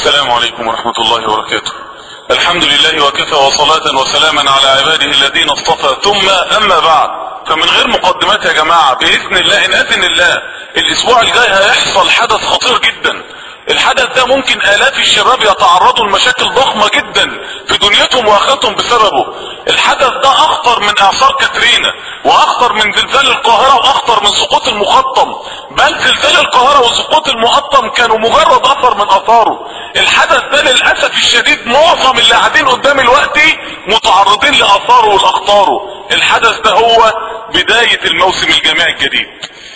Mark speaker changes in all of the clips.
Speaker 1: السلام عليكم ورحمة الله وبركاته الحمد لله وكفى وصلاة وسلاما على عباده الذين اصطفى ثم اما بعد فمن غير مقدمات يا جماعة باذن الله ان اذن الله الاسبوع الجاي هيحصل حدث خطير جدا الحدث ده ممكن الاف الشباب يتعرضوا لمشاكل ضخمة جدا في دنيتهم واخرتهم بسببه الحدث ده اخطر من اعصار كاترينا واخطر من زلزال القاهرة واخطر من سقوط المخطم بل زلزال القاهرة وسقوط المقطم كانوا مجرد اثر من اثاره الحدث ده للاسف الشديد معظم اللي قاعدين قدام الوقت متعرضين لاثاره ولاخطاره الحدث ده هو بداية الموسم الجامعي الجديد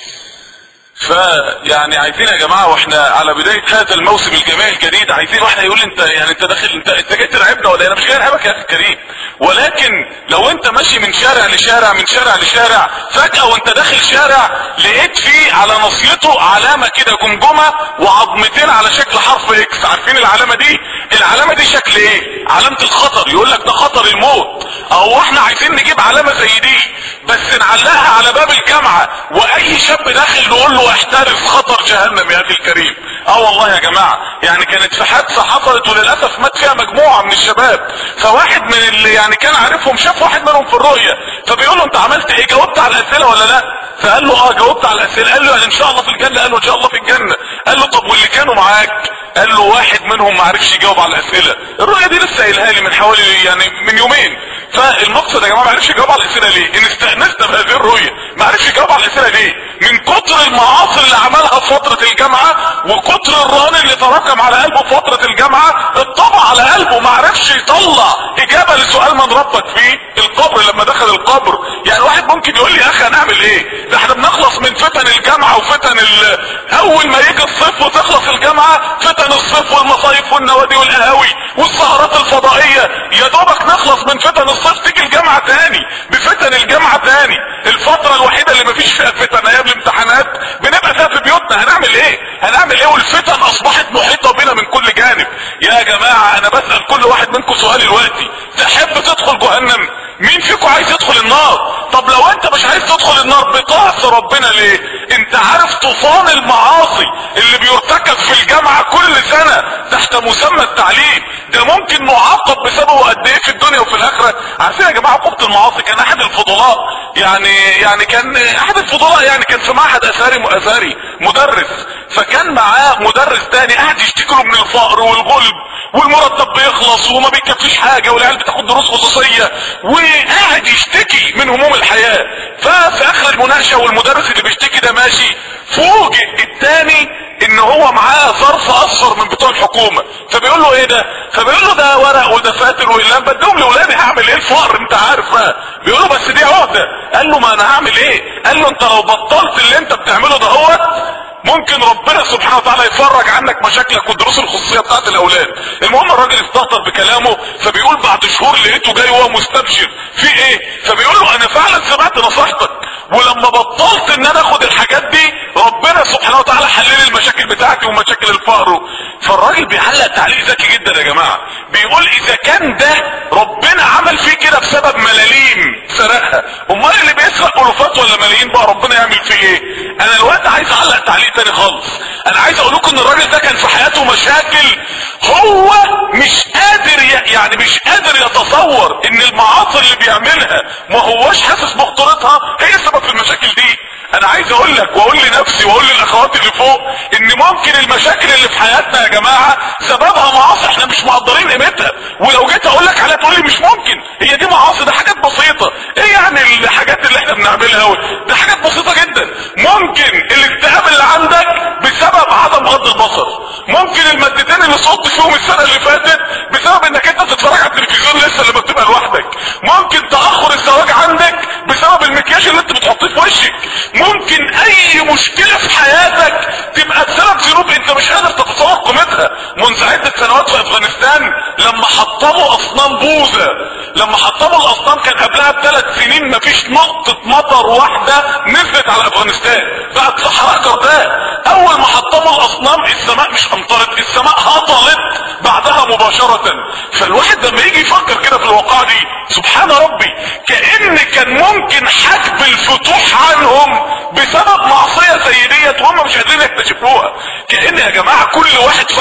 Speaker 1: فيعني عايزين يا جماعه واحنا على بدايه هذا الموسم الجامعي الجديد عايزين واحد يقول انت يعني انت داخل انت انت جاي ترعبنا ولا انا مش جاي ارعبك يا اخي الكريم ولكن لو انت ماشي من شارع لشارع من شارع لشارع فجاه وانت داخل شارع لقيت فيه على نصيته علامه كده جمجمه وعظمتين على شكل حرف اكس عارفين العلامه دي العلامه دي شكل ايه علامه الخطر يقول لك ده خطر الموت اهو احنا عايزين نجيب علامه زي دي بس نعلقها على باب الجامعه واي شاب داخل نقول له احترس خطر جهنم يا اخي الكريم اه والله يا جماعة يعني كانت في حادثة حصلت وللأسف مات فيها مجموعة من الشباب فواحد من اللي يعني كان عارفهم شاف واحد منهم في الرؤية فبيقول له انت عملت ايه جاوبت على الأسئلة ولا لا فقال له اه جاوبت على الأسئلة قال له يعني ان شاء الله في الجنة قال له ان شاء الله في الجنة قال له طب واللي كانوا معاك قال له واحد منهم ما عرفش يجاوب على الأسئلة الرؤية دي لسه قايلها لي من حوالي يعني من يومين فالمقصد يا جماعه ما عرفش يجاوب على الاسئله ليه؟ ان استانسنا بهذه الرؤيه، ما عرفش يجاوب على الاسئله ليه؟ من كتر المعاصي اللي عملها في فتره الجامعه وكتر الران اللي تراكم على قلبه في فتره الجامعه اتطبع على قلبه ما عرفش يطلع اجابه لسؤال من ربك فيه القبر لما دخل القبر، يعني واحد ممكن يقول لي يا اخي هنعمل ايه؟ ده احنا بنخلص من فتن الجامعه وفتن ال... اول ما يجي الصيف وتخلص الجامعه فتن الصيف والمصايف والنوادي والقهاوي والسهرات الفضائيه يا دوبك نخلص من فتن الصيف تيجي الجامعة تاني بفتن الجامعة تاني الفترة الوحيدة اللي مفيش فيها فتن ايام الامتحانات بنبقى فيها في بيوتنا هنعمل ايه هنعمل ايه والفتن اصبحت محيطة بنا من كل جانب يا جماعة انا بسأل كل واحد منكم سؤال دلوقتي تحب تدخل جهنم مين فيكم عايز يدخل النار طب لو انت مش عايز تدخل النار بتعصي ربنا ليه انت عارف طوفان المعاصي اللي بيرتكب في الجامعة كل سنة تحت مسمى التعليم ده ممكن نعاقب بسببه قد ايه في الدنيا وفي الاخرة عارفين يا جماعة عقوبة المعاصي كان احد الفضلاء يعني يعني كان احد الفضلاء يعني كان في معهد اثاري اثاري مدرس فكان معاه مدرس تاني قاعد يشتكي له من الفقر والغلب والمرتب بيخلص وما بيكفيش حاجة والعيال بتاخد دروس خصوصية وقاعد يشتكي من هموم الحياة ففي اخر المناقشة والمدرس اللي بيشتكي ده ماشي فوجئ التاني ان هو معاه ظرف اصفر من بتوع الحكومة فبيقول له ايه ده فبيقول له ده ورق ودفاتر واقلام بديهم لاولادي هعمل ايه الفقر انت عارف بقى بيقول له بس دي عقدة قال له ما انا هعمل ايه قال له انت لو بطلت اللي انت بتعمله ده هو ممكن ربنا سبحانه وتعالى يفرج عنك مشاكلك والدروس الخصوصيه بتاعت الاولاد المهم الراجل استهتر بكلامه فبيقول بعد شهور لقيته جاي وهو مستبشر في ايه فبيقول له انا فعلا سمعت نصيحتك ولما بطلت ان انا اخد الحاجات دي ربنا سبحانه وتعالى حل لي المشاكل بتاعتي ومشاكل الفقر فالراجل بيعلق تعليق ذكي جدا يا جماعه بيقول اذا كان ده ربنا عمل فيه كده بسبب ملاليم سرقها امال اللي بيسرق الوفات ولا ملايين بقى ربنا يعمل فيه ايه انا الوقت عايز اعلق تعليق تاني خالص انا عايز اقول لكم ان الراجل ده كان في حياته مشاكل هو مش قادر ي... يعني مش قادر يتصور ان المعاصي اللي بيعملها ما هوش حاسس بخطورتها هي السبب في المشاكل دي انا عايز اقول لك واقول لنفسي واقول للاخوات اللي فوق ان ممكن المشاكل اللي في حياتنا يا جماعه سببها معاصي احنا مش مقدرين قيمتها ولو جيت اقول لك عليها تقول لي مش ممكن هي دي معاصي ده حاجات بسيطه ايه يعني الحاجات اللي احنا بنعملها ده حاجات بسيطه جدا ممكن الاكتئاب اللي عندك بسبب عدم غض البصر ممكن المادتين اللي صوت فيهم السنه اللي فاتت بسبب انك انت بتتفرج على التلفزيون لسه لما بتبقى لوحدك ممكن تاخر الزواج عندك بسبب المكياج اللي انت بتحطيه في وشك ممكن اي مشكله في حياتك تبقى بسبب ذنوب انت مش قادر تتصور قيمتها منذ عده سنوات في افغانستان لما حطموا اصنام بوذا لما حطموا الاصنام كان قبلها بثلاث سنين مفيش نقطه مطر واحده نزلت على افغانستان بقت صحراء جرداء اول ما حطموا الاصنام السماء مش امطرت السماء هطلت بعدها مباشره فالواحد لما يجي يفكر كده في الواقعه دي سبحان ربي كان كان ممكن حجب الفتوح عنهم بسبب معصيه زي ديت وهم مش قادرين يكتشفوها كان يا جماعه كل واحد في حياتنا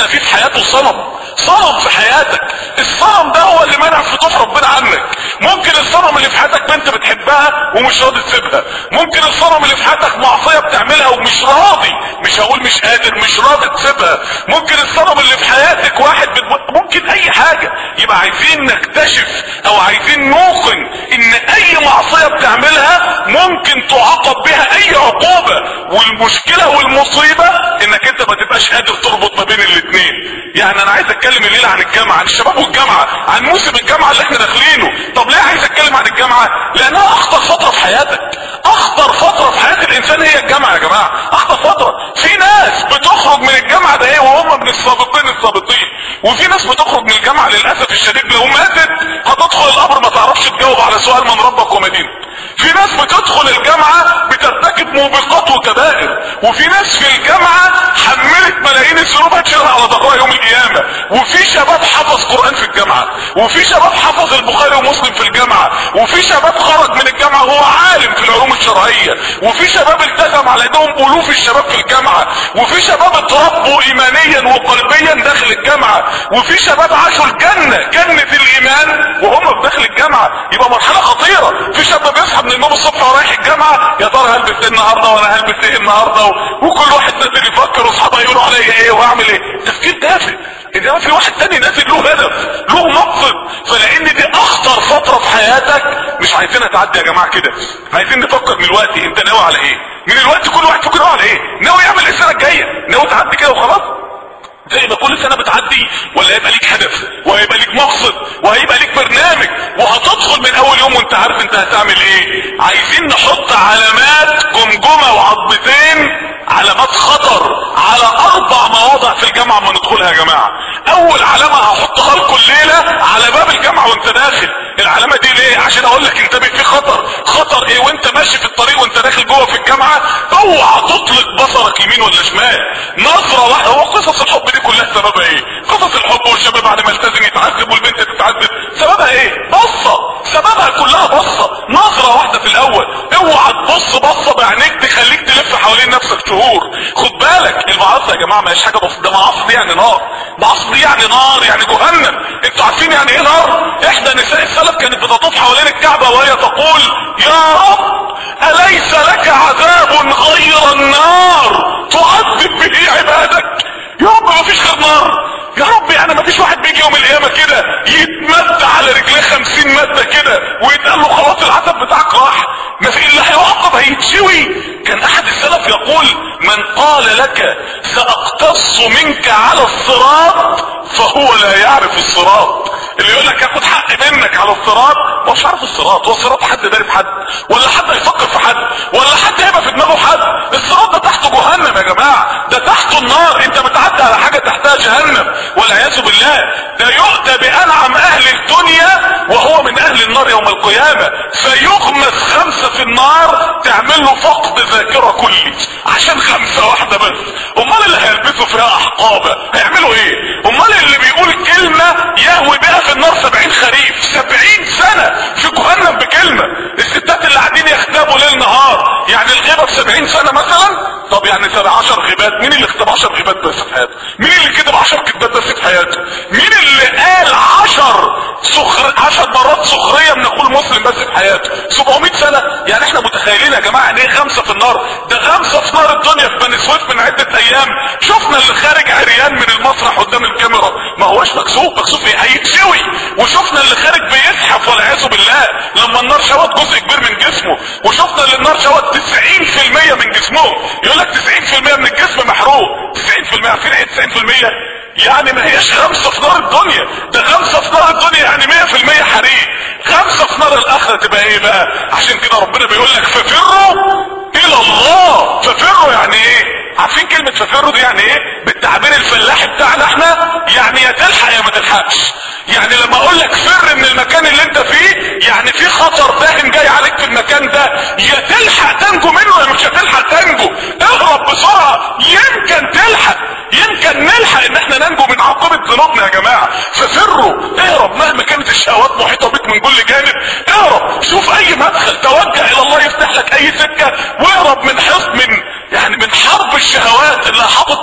Speaker 1: لسه في في حياته صنم صنم في حياتك الصنم ده هو اللي منع فتوح ربنا عنك ممكن الصنم اللي في حياتك بنت بتحبها ومش راضي تسيبها ممكن الصنم اللي في حياتك معصيه بتعملها ومش راضي مش هقول مش قادر مش راضي تسيبها ممكن الصنم اللي في حياتك واحد بت... ممكن اي حاجه يبقى عايزين نكتشف او عايزين نوقن ان اي معصيه بتعملها ممكن تعاقب بها اي عقوبه والمشكله والمصيبه انك انت ما تبقاش قادر تربط ما بين الاثنين يعني انا عايز اتكلم الليله عن الجامعه عن الشباب والجامعه عن موسم الجامعه اللي احنا داخلينه طب ليه عايز اتكلم عن الجامعه لانها اخطر فتره في حياتك اخطر فتره في حياه الانسان هي الجامعه يا جماعه اخطر فتره في ناس بتخرج من الجامعه ده ايه وهم من السابقين السابقين وفي ناس بتخرج من الجامعه للاسف الشديد لو ماتت هتدخل القبر ما تعرفش تجاوب على سؤال من ربك ومدينه في ناس بتدخل الجامعه بترتكب موبقات وكبائر وفي ناس في الجامعه حملت ملايين الذنوب هتشيلها على ظهرها يوم القيامه وفي شباب حفظ قران في الجامعه وفي شباب حفظ البخاري ومسلم في الجامعه وفي شباب خرج من الجامعه وهو عالم في العلوم الشرعيه وفي شباب التزم على ايدهم الوف الشباب في الجامعه وفي شباب اتربوا ايمانيا وقلبيا داخل الجامعه وفي شباب عاشوا الجنه جنه الايمان وهم داخل الجامعه يبقى مرحله خطيره في شاب بيصحى من النوم الصبح ورايح الجامعه يا ترى هلبس ايه النهارده وانا هلبس ايه النهارده وكل واحد نازل يفكر واصحابه يقولوا عليا ايه واعمل ايه تفكير تافه انما في واحد تاني نازل له هدف له مقصد فلان دي اخطر فتره في حياتك مش عايزينها تعدي يا جماعه كده عايزين نفكر من الوقت انت ناوي على ايه من الوقت كل واحد فيكم ناوي على ايه ناوي يعمل ايه السنه الجايه ناوي تعدي كده وخلاص زي ما كل سنة بتعدي ولا هيبقى ليك هدف وهيبقى ليك مقصد وهيبقى ليك برنامج وهتدخل من اول يوم وانت عارف انت هتعمل ايه عايزين نحط علامات جمجمة وعظمتين علامات خطر على اربع مواضع في الجامعة ما ندخلها يا جماعة اول علامة هحطها لكم الليلة على باب الجامعة وانت داخل العلامة دي ليه عشان اقول لك انتبه في خطر خطر ايه وانت ماشي في الطريق وانت داخل جوه في الجامعة اوعى تطلق بصرك يمين ولا شمال نظرة واحدة هو قصص الحب دي كلها سببها ايه قصص الحب والشباب بعد ما التزم يتعذب والبنت تتعذب سببها ايه بصة سببها كلها بصة نظرة واحدة في الاول اوعى تبص بصة بعينيك تخليك تلف حوالين نفسك شهور خد بالك المعاصي يا جماعة ما هيش حاجة بسيطة ده معاصي دي يعني نار معاصي دي يعني نار يعني جهنم انتوا عارفين يعني ايه نار احدى نساء السلف كانت بتطوف حوالين الكعبة وهي تقول يا رب اليس لك عذاب غير النار تعذب به عبادك يا رب ما فيش غير نار يا رب يعني ما فيش واحد بيجي يوم القيامة كده يتمد على رجليه خمسين مادة كده ويتقال له خلاص العذاب بتاعك راح ما في اللي هيعاقب هيتشوي كان احد السلف يقول من قال لك ساقتص منك على الصراط فهو لا يعرف الصراط اللي يقول لك هاخد حق منك على الصراط هو مش عارف الصراط هو الصراط حد داري بحد ولا حد هيفكر في حد ولا حد هيبقى في دماغه حد الصراط ده تحته جهنم يا جماعه ده تحته النار انت بتعدي على حاجه تحتها جهنم والعياذ بالله ده يؤتى بانعم اهل الدنيا وهو من اهل النار يوم القيامه فيغمس خمسه في النار تعمل له فقد ذاكره كلي عشان خمسه واحده بس امال اللي هيلبسوا فيها احقابه هيعملوا ايه امال اللي بيقول كلمه يهوي بها في النار سبعين خريف سبعين سنه في جهنم بكلمه الستات اللي قاعدين يختبوا ليل نهار يعني الغيبه بسبعين سنه مثلا طب يعني سبع عشر غيبات مين اللي اختب عشر غيبات بس في حياته مين اللي كتب عشر كتبات بس في حياته مين اللي قال عشر سخر عشر مرات سخريه من اخوه المسلم بس في حياته 700 سنه يعني احنا متخيلين يا جماعه ان ايه خمسه في النار ده خمسه في نار الدنيا في بني سويف من عده ايام شفنا اللي خارج عريان من المسرح قدام الكاميرا ما هوش مكسوف مكسوف ايه هيتشوي وشفنا اللي خارج بيزحف والعياذ بالله لما النار شوت جزء كبير من جسمه وشفنا اللي النار شوت 90% من جسمه يقول لك 90% من الجسم محروق 90% عارفين ايه 90% يعني ما هيش خمسة في نار الدنيا ده خمسة في نار الدنيا يعني مية في المية حريق خمسة في نار الاخرة تبقى ايه بقى عشان كده ربنا بيقول لك ففروا الى الله ففروا يعني ايه عارفين كلمة ففروا دي يعني ايه بالتعبير الفلاحي بتاعنا احنا يعني يا تلحق يا ما تلحقش يعني لما اقول لك فر من المكان اللي انت فيه يعني في خطر داهم جاي عليك في المكان ده يا تلحق تنجو منه يا مش هتلحق تنجو اهرب بسرعة يمكن تلحق يمكن نلحق ان احنا ننجو من عاقبة ذنوبنا يا جماعة ففروا اهرب مهما كانت الشهوات محيطة بك من كل جانب اهرب شوف اي مدخل توجه الى الله يفتح لك اي سكة واهرب من حصن من يعني من حرب الشهوات اللي حاطط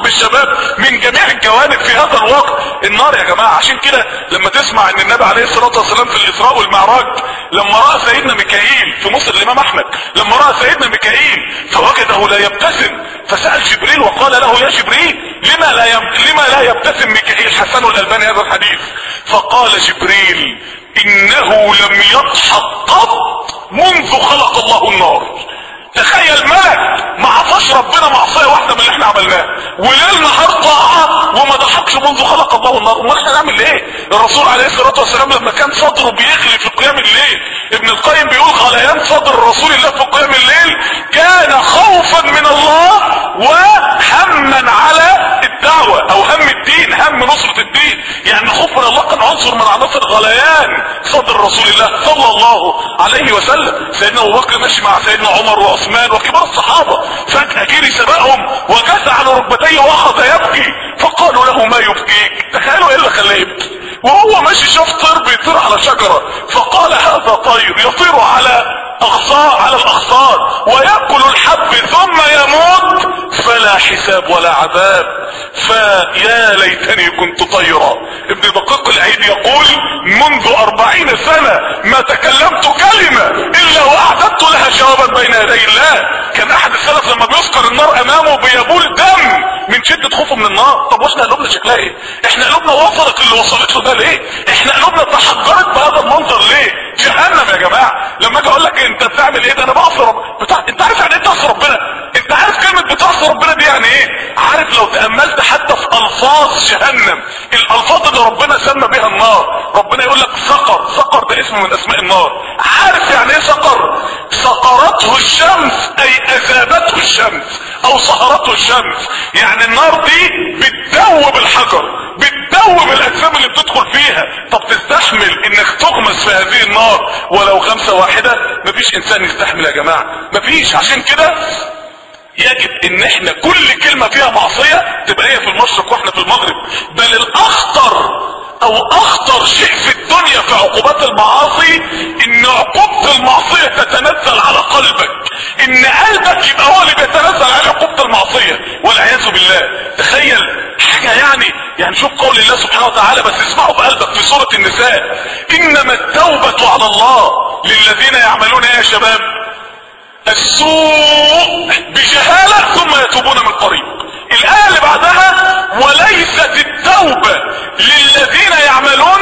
Speaker 1: بتحب الشباب من جميع الجوانب في هذا الوقت النار يا جماعة عشان كده لما تسمع ان النبي عليه الصلاة والسلام في الاسراء والمعراج لما رأى سيدنا ميكائيل في مسلم الامام احمد لما رأى سيدنا ميكائيل فوجده لا يبتسم فسأل جبريل وقال له يا جبريل لما لا يب... لما لا يبتسم ميكائيل حسن الالباني هذا الحديث فقال جبريل انه لم يضحك قط منذ خلق الله النار تخيل ملك ما عصاش ربنا معصيه واحده من اللي احنا عملناه وليل نهار طاعه وما ضحكش منذ خلق الله النار امال احنا نعمل ايه الرسول عليه الصلاه والسلام لما كان صدره بيغلي في قيام الليل ابن القيم بيقول غليان صدر رسول الله في قيام الليل كان خوفا من الله وهما على الدعوه او هم الدين هم نصره الدين يعني خوف من الله كان عنصر من عناصر غليان صدر رسول الله صلى الله عليه وسلم سيدنا ابو بكر ماشي مع سيدنا عمر وعثمان وكبار الصحابه فجاه جري سبقهم وجث على ركبتيه واخذ يبكي فقالوا له ما يبكيك تخيلوا ايه اللي خلاه يبكي وهو ماشي شاف طير بيطير على شجره فقال هذا طير يطير على اغصار على الاغصار ويأكل الحب ثم يموت فلا حساب ولا عذاب فيا ليتني كنت طيرا ابن دقيق العيد يقول منذ اربعين سنة ما تكلمت كلمة الا واعددت لها جوابا بين يدي الله كان احد السلف لما بيذكر النار امامه بيبول دم من شدة خوفه من النار طب واحنا قلوبنا شكلها ايه احنا قلوبنا وصلت اللي وصلت له ده ليه احنا قلوبنا تحجرت بهذا المنظر ليه جهنم يا جماعة لما اجي اقول لك انت بتعمل ايه ده انا بعصي رب بتاع... انت عارف يعني ايه تعصي ربنا انت عارف كلمة بتعصي ربنا دي يعني ايه عارف لو تأملت حتى في الفاظ جهنم الالفاظ اللي ربنا سمى بها النار ربنا يقول لك سقر سقر ده اسم من اسماء النار عارف يعني ايه سقر سقرته الشمس اي اذابته الشمس او سهرته الشمس يعني النار دي بتدوب الحجر بتدوب الاجسام اللي بتدخل فيها طب تستحمل انك تغمس في هذه النار ولو غمسة واحدة مفيش انسان يستحمل يا جماعة مفيش عشان كده يجب ان احنا كل كلمة فيها معصية تبقى هي في المشرق واحنا في المغرب بل الاخطر او اخطر شيء في الدنيا في عقوبات المعاصي ان عقوبة المعصية تتنزل على قلبك ان قلبك يبقى هو اللي بيتنزل على عقوبة المعصية والعياذ بالله تخيل حاجة يعني يعني شوف قول الله سبحانه وتعالى بس اسمعوا بقلبك في سورة النساء انما التوبة على الله للذين يعملون ايه يا شباب السوء بجهالة ثم يتوبون من قريب الآية اللي بعدها وليست التوبة للذين يعملون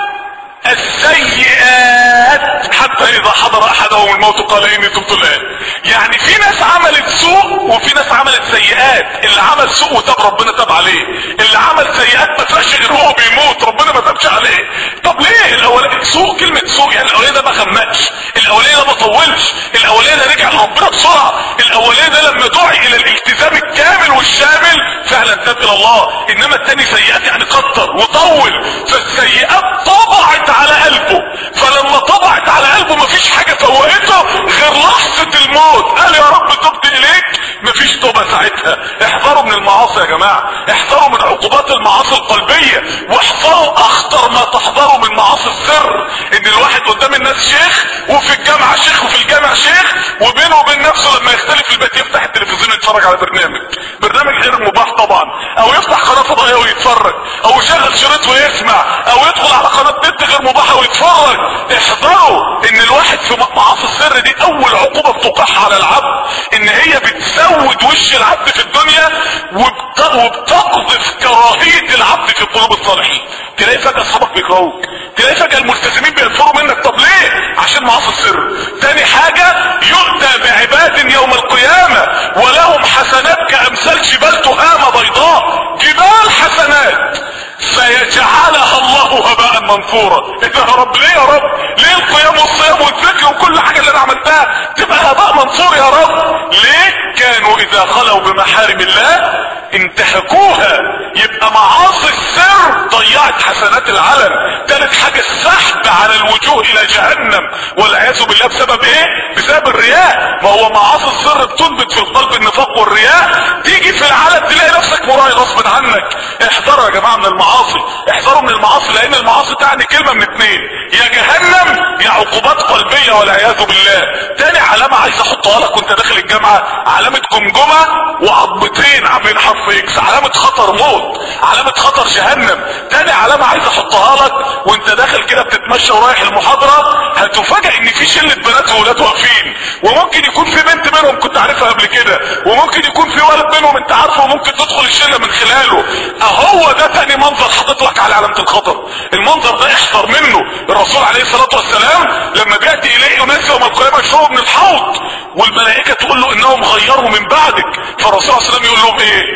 Speaker 1: السيئات حتى اذا حضر احدهم الموت قال اني تبت الان يعني في ناس عملت سوء وفي ناس عملت سيئات اللي عمل سوء وتاب ربنا تاب عليه اللي عمل سيئات ما فيهاش غير هو بيموت ربنا ما تابش عليه طب ليه الاول سوء كلمة سوء يعني الاولاني ده ما خمتش الاولاني ده ما طولش الاولاني ده رجع لربنا بسرعة الاولاني ده لما دعي الى الالتزام الكامل والشامل فعلا تاب الى الله انما التاني سيئات يعني كتر وطول فالسيئات طبعت على قلبه فلما طبعت على قلبه مفيش حاجة فوقته غير لحظة الموت قال يا رب تبت اليك مفيش توبة ساعتها احذروا من المعاصي يا جماعة احذروا من عقوبات المعاصي القلبية واحذروا اخطر ما تحذروا من معاصي السر ان الواحد قدام الناس شيخ وفي الجامعة شيخ وفي الجامع شيخ وبينه وبين نفسه لما يختلف البيت يفتح التلفزيون يتفرج على برنامج برنامج غير مباح طبعا او يفتح قناة فضائية ويتفرج او يشغل شريط ويسمع او يدخل على قناة نت غير مباحة ويتفرج احذروا ان الواحد في معاصي السر دي اول عقوبة بتوقعها على العبد ان هي بتسود وش العبد في الدنيا وبت... وبتقذف كراهية العبد في قلوب الصالحين تلاقي فجأة اصحابك بيكرهوك تلاقي فجأة الملتزمين بينفروا منك طب ليه عشان معاصي السر تاني حاجة يؤتى بعباد يوم القيامة ولهم حسنات كامثال جبال تهامة بيضاء جبال حسنات فيجعلها الله هباء منثورا ايه ده يا رب ليه يا رب ليه القيام والصيام والذكر وكل حاجة اللي انا عملتها تبقى هباء منثور يا رب ليه كانوا اذا خلوا بمحارم الله انتهكوها يبقى معاصي السر ضيعت حسنات العلن تالت حاجة السحب على الوجوه الى جهنم والعياذ بالله بسبب ايه بسبب الرياء ما هو معاصي السر بتنبت في القلب النفاق والرياء تيجي في العلن تلاقي نفسك مراعي غصب عنك احذروا يا جماعة من المعاصي احذروا من المعاصي لان المعاصي تعني كلمة من اتنين يا جهنم يا عقوبات قلبية والعياذ بالله تاني علامة عايز احطها احطها لك وانت داخل الجامعه علامه جمجمه وعضمتين عاملين حرف اكس علامه خطر موت علامه خطر جهنم تاني علامه عايز احطها لك وانت داخل كده بتتمشى ورايح المحاضره هتفاجئ ان في شله بنات وولاد واقفين وممكن يكون في بنت منهم كنت عارفها قبل كده وممكن يكون في ولد منهم انت عارفه وممكن تدخل الشله من خلاله اهو ده تاني منظر حاطط لك على علامه الخطر المنظر ده احذر منه الرسول عليه الصلاه والسلام لما بياتي اليه اناس يوم القيامه يشربوا من الحوض والملائكه تقول له انهم غيروا من بعدك فالرسول عليه الصلاه والسلام يقول لهم ايه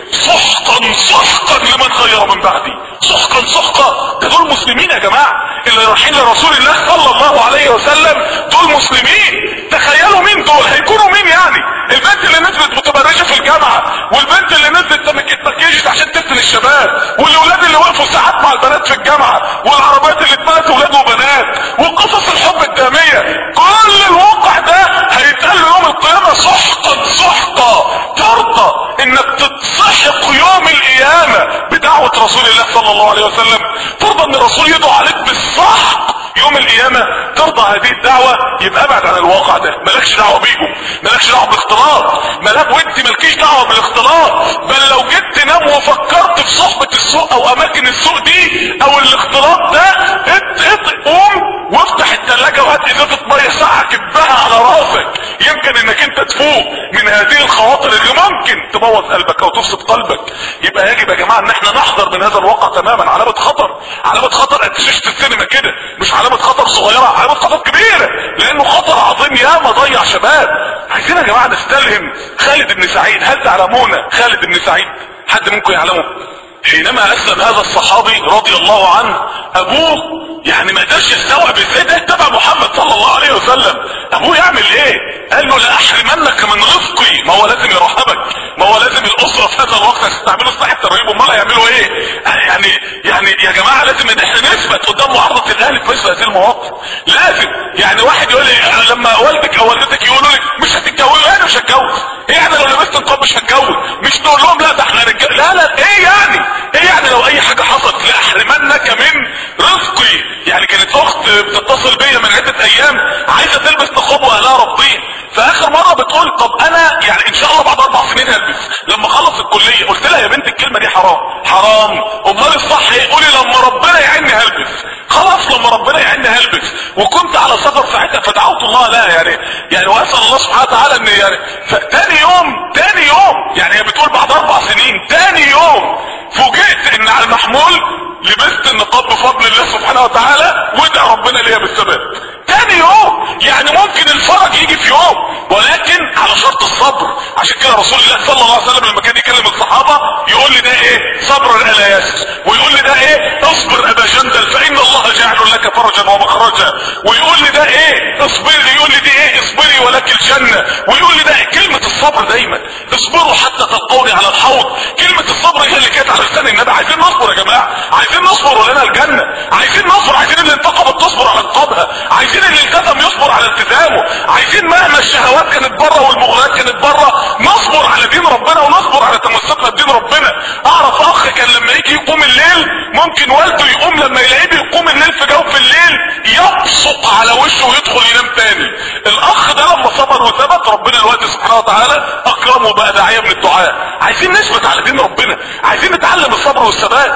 Speaker 1: سحقا سحقا لمن غير من بعدي سحقا سحقا ده دول مسلمين يا جماعه اللي رايحين لرسول الله صلى الله عليه وسلم دول مسلمين تخيلوا مين دول هيكونوا مين يعني البنت اللي نزلت متبرجه في الجامعه والبنت اللي نزلت اتمكيجت عشان تفتن الشباب والاولاد اللي وقفوا ساعات مع البنات في الجامعه والعربيات اللي اتملت ولاد وبنات وقصص الحب الداميه كل الواقع ده هيتقال يوم القيامه سحقا سحقا ترضى انك تتسحق يوم القيامه بدعوه رسول الله صلى الله عليه وسلم ترضى ان الرسول يدعو عليك بالسحق يوم القيامة ترضى هذه الدعوة يبقى ابعد عن الواقع ده مالكش دعوة بيهم مالكش دعوة بالاختلاط ملاك وانت مالكيش دعوة بالاختلاط بل لو جيت تنام وفكرت في صحبة السوق او اماكن السوق دي او الاختلاط ده ات ات قوم وافتح التلاجة وهات ازازة مية ساعة كبها على راسك يمكن انك انت تفوق من هذه الخواطر اللي ممكن تبوظ قلبك او تفسد قلبك يبقى يجب يا جماعة ان احنا نحذر من هذا الواقع تماما علامة خطر علامة خطر قد شاشة السينما كده مش علامة خطر صغيرة علامة خطر كبيرة لانه خطر عظيم ياما ضيع شباب عايزين يا جماعة نستلهم خالد بن سعيد هل تعلمون خالد بن سعيد حد منكم يعلمه حينما اسلم هذا الصحابي رضي الله عنه ابوه يعني ما قدرش يستوعب ازاي ده اتبع محمد صلى الله عليه وسلم ابوه يعمل ايه قال له لاحرمنك من رزقي ما هو لازم يرحبك ما هو لازم الاسره في هذا الوقت تستعملوا سلاح الترهيب امال هيعملوا ايه يعني يعني يا جماعه لازم ان احنا نثبت قدام معارضه الاهل في مثل هذه المواقف لازم يعني واحد يقول لي لما والدك او والدتك يقولوا لي مش هتتجوزوا انا مش هتجوز ايه يعني لو لبست نقاب مش هتجوز مش تقول لهم لا ده احنا رجال لا لا ايه يعني ايه يعني لو اي حاجه حصلت لاحرمنك من رزقي يعني كانت اخت بتتصل بيا من عده ايام عايزه تلبس نقاب واهلها رافضين فاخر مره بتقول طب انا يعني ان شاء الله بعد اربع سنين هلبس لما اخلص الكليه قلت لها يا بنت الكلمه دي حرام حرام امال الصح ايه قولي لما ربنا يعيني هلبس خلاص لما ربنا يعيني هلبس وكنت على سفر ساعتها فدعوت الله لها يعني يعني واسال الله سبحانه وتعالى ان يعني فتاني يوم تاني يوم يعني هي بتقول بعد اربع سنين تاني يوم فوجئت ان على المحمول لبست النقاب بفضل الله سبحانه وتعالى وادعى ربنا ليا بالثبات تاني يوم يعني ممكن الفرج يجي في يوم ولكن على شرط الصبر عشان كده رسول الله صلى الله عليه وسلم لما كان يكلم الصحابة يقول لي ده ايه صبر الا ياسر ويقول لي ده ايه اصبر ابا جندل فان الله جاعل لك فرجا ومخرجا ويقول لي ده ايه اصبري يقول لي دي ايه اصبري ولك الجنة ويقول لي ده إيه؟ كلمة الصبر دايما اصبروا حتى تلقوني على الحوض كلمة الصبر هي اللي كانت على لسان النبي عايزين نصبر يا جماعة عايزين نصبر ولنا الجنة عايزين نصبر عايزين اللي انتقبت تصبر على انقاذها عايزين اللي التزم يصبر على التزامه عايزين مهما الشهوات كانت بره والمغريات كانت بره نصبر على دين ربنا ونصبر على تمسكنا بدين ربنا اعرف اخ كان لما يجي يقوم الليل ممكن والده يقوم لما يلاقيه بيقوم الليل في جوف الليل يبصق على وشه ويدخل ينام تاني الاخ ده لما صبر وثبت ربنا الوقت سبحانه وتعالى اكرمه بقى داعيه من الدعاء عايزين نثبت على دين ربنا عايزين نتعلم الصبر والثبات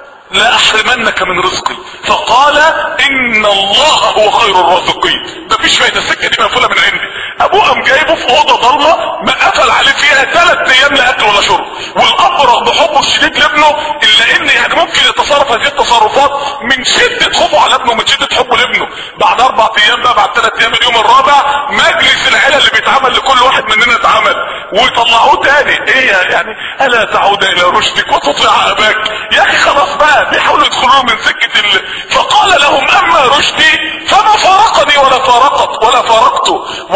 Speaker 1: لا احرمنك من رزقي فقال ان الله هو خير الرازقين مفيش فايده السكه دي مقفوله من عندي ابوه قام جايبه في اوضه ضلمه ما قفل عليه فيها ثلاث ايام لا اكل ولا شرب والاب رغم حبه الشديد لابنه الا ان يعني ممكن يتصرف هذه التصرفات من شده خوفه على ابنه من شده حبه لابنه بعد اربع ايام بقى بعد ثلاث ايام اليوم الرابع مجلس العيله اللي بيتعمل لكل واحد مننا اتعمل ويطلعوه تاني ايه يعني الا تعود الى رشدك وتطيع اباك يا اخي خلاص بقى بيحاولوا يدخلوا من سكه ال... فقال لهم اما رشدي فما فارقني ولا فارقت ولا فارقته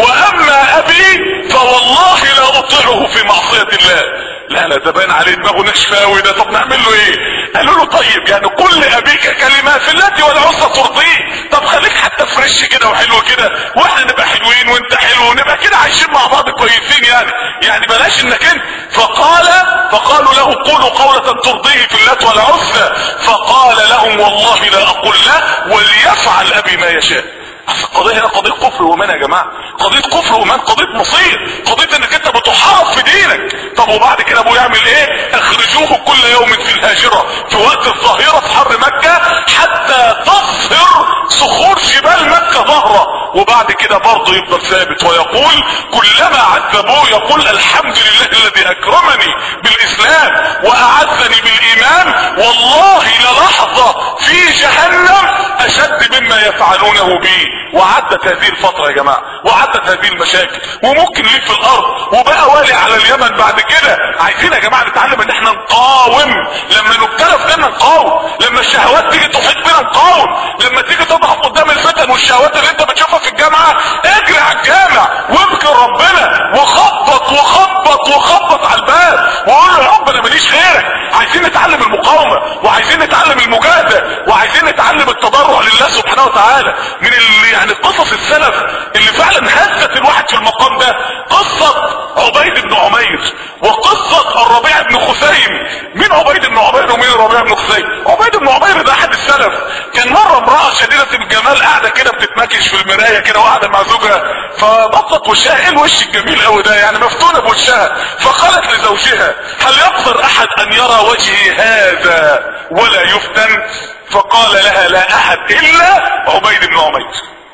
Speaker 1: واما ابي فوالله لا اطيعه في معصيه الله لا لا ده باين عليه دماغه نشفاوي ده طب نعمل له ايه قالوا له طيب يعني كل ابيك كلمات في التي والعزى ترضيه طب خليك حتى فريش كده وحلو كده واحنا نبقى حلوين وانت حلو ونبقى كده عايشين مع بعض كويسين يعني يعني بلاش انك انت فقال فقالوا له قولوا قولة ترضيه في اللات والعزى فقال لهم والله لا اقول له وليفعل ابي ما يشاء اصل القضيه هنا قضيه كفر وايمان يا جماعه قضيه كفر وايمان قضيه مصير قضيه انك انت بتحارب في دينك طب وبعد كده ابوه يعمل ايه اخرجوه كل يوم في الهاجره في وقت الظهيره في حر مكه حتى تصهر صخور جبال مكه ظهره وبعد كده برضه يفضل ثابت ويقول كلما عذبوه يقول الحمد لله الذي اكرمني بالاسلام واعزني بالايمان والله للحظه في جهنم اشد مما يفعلونه بي وعدت هذه الفترة يا جماعة وعدت هذه المشاكل وممكن ليه في الارض وبقى والي على اليمن بعد كده عايزين يا جماعة نتعلم ان احنا نقاوم لما نبتلى في ديننا نقاوم لما الشهوات تيجي تحيط بينا نقاوم لما تيجي تضعف قدام الفتن والشهوات اللي انت بتشوفها في الجامعة اجري على الجامع واذكر ربنا وخبط وخبط وخبط على الباب وقول له يا رب انا ماليش غيرك عايزين نتعلم المقاومة وعايزين نتعلم المجاهدة وعايزين نتعلم التضرع لله سبحانه وتعالى من اللي يعني قصص السلف اللي فعلا هزت الواحد في المقام ده قصة عبيد بن عمير وقصة الربيع بن خثيم مين عبيد بن عمير ومين الربيع بن خثيم عبيد بن عمير ده احد السلف كان مرة امرأة شديدة الجمال قاعدة كده بتتمكش في المراية كده وقاعدة مع زوجها فبطت وشها ايه الوش الجميل قوي ده يعني مفتونة بوشها فقالت لزوجها هل يقدر احد ان يرى وجهي هذا ولا يفتن فقال لها لا احد الا عبيد بن عمير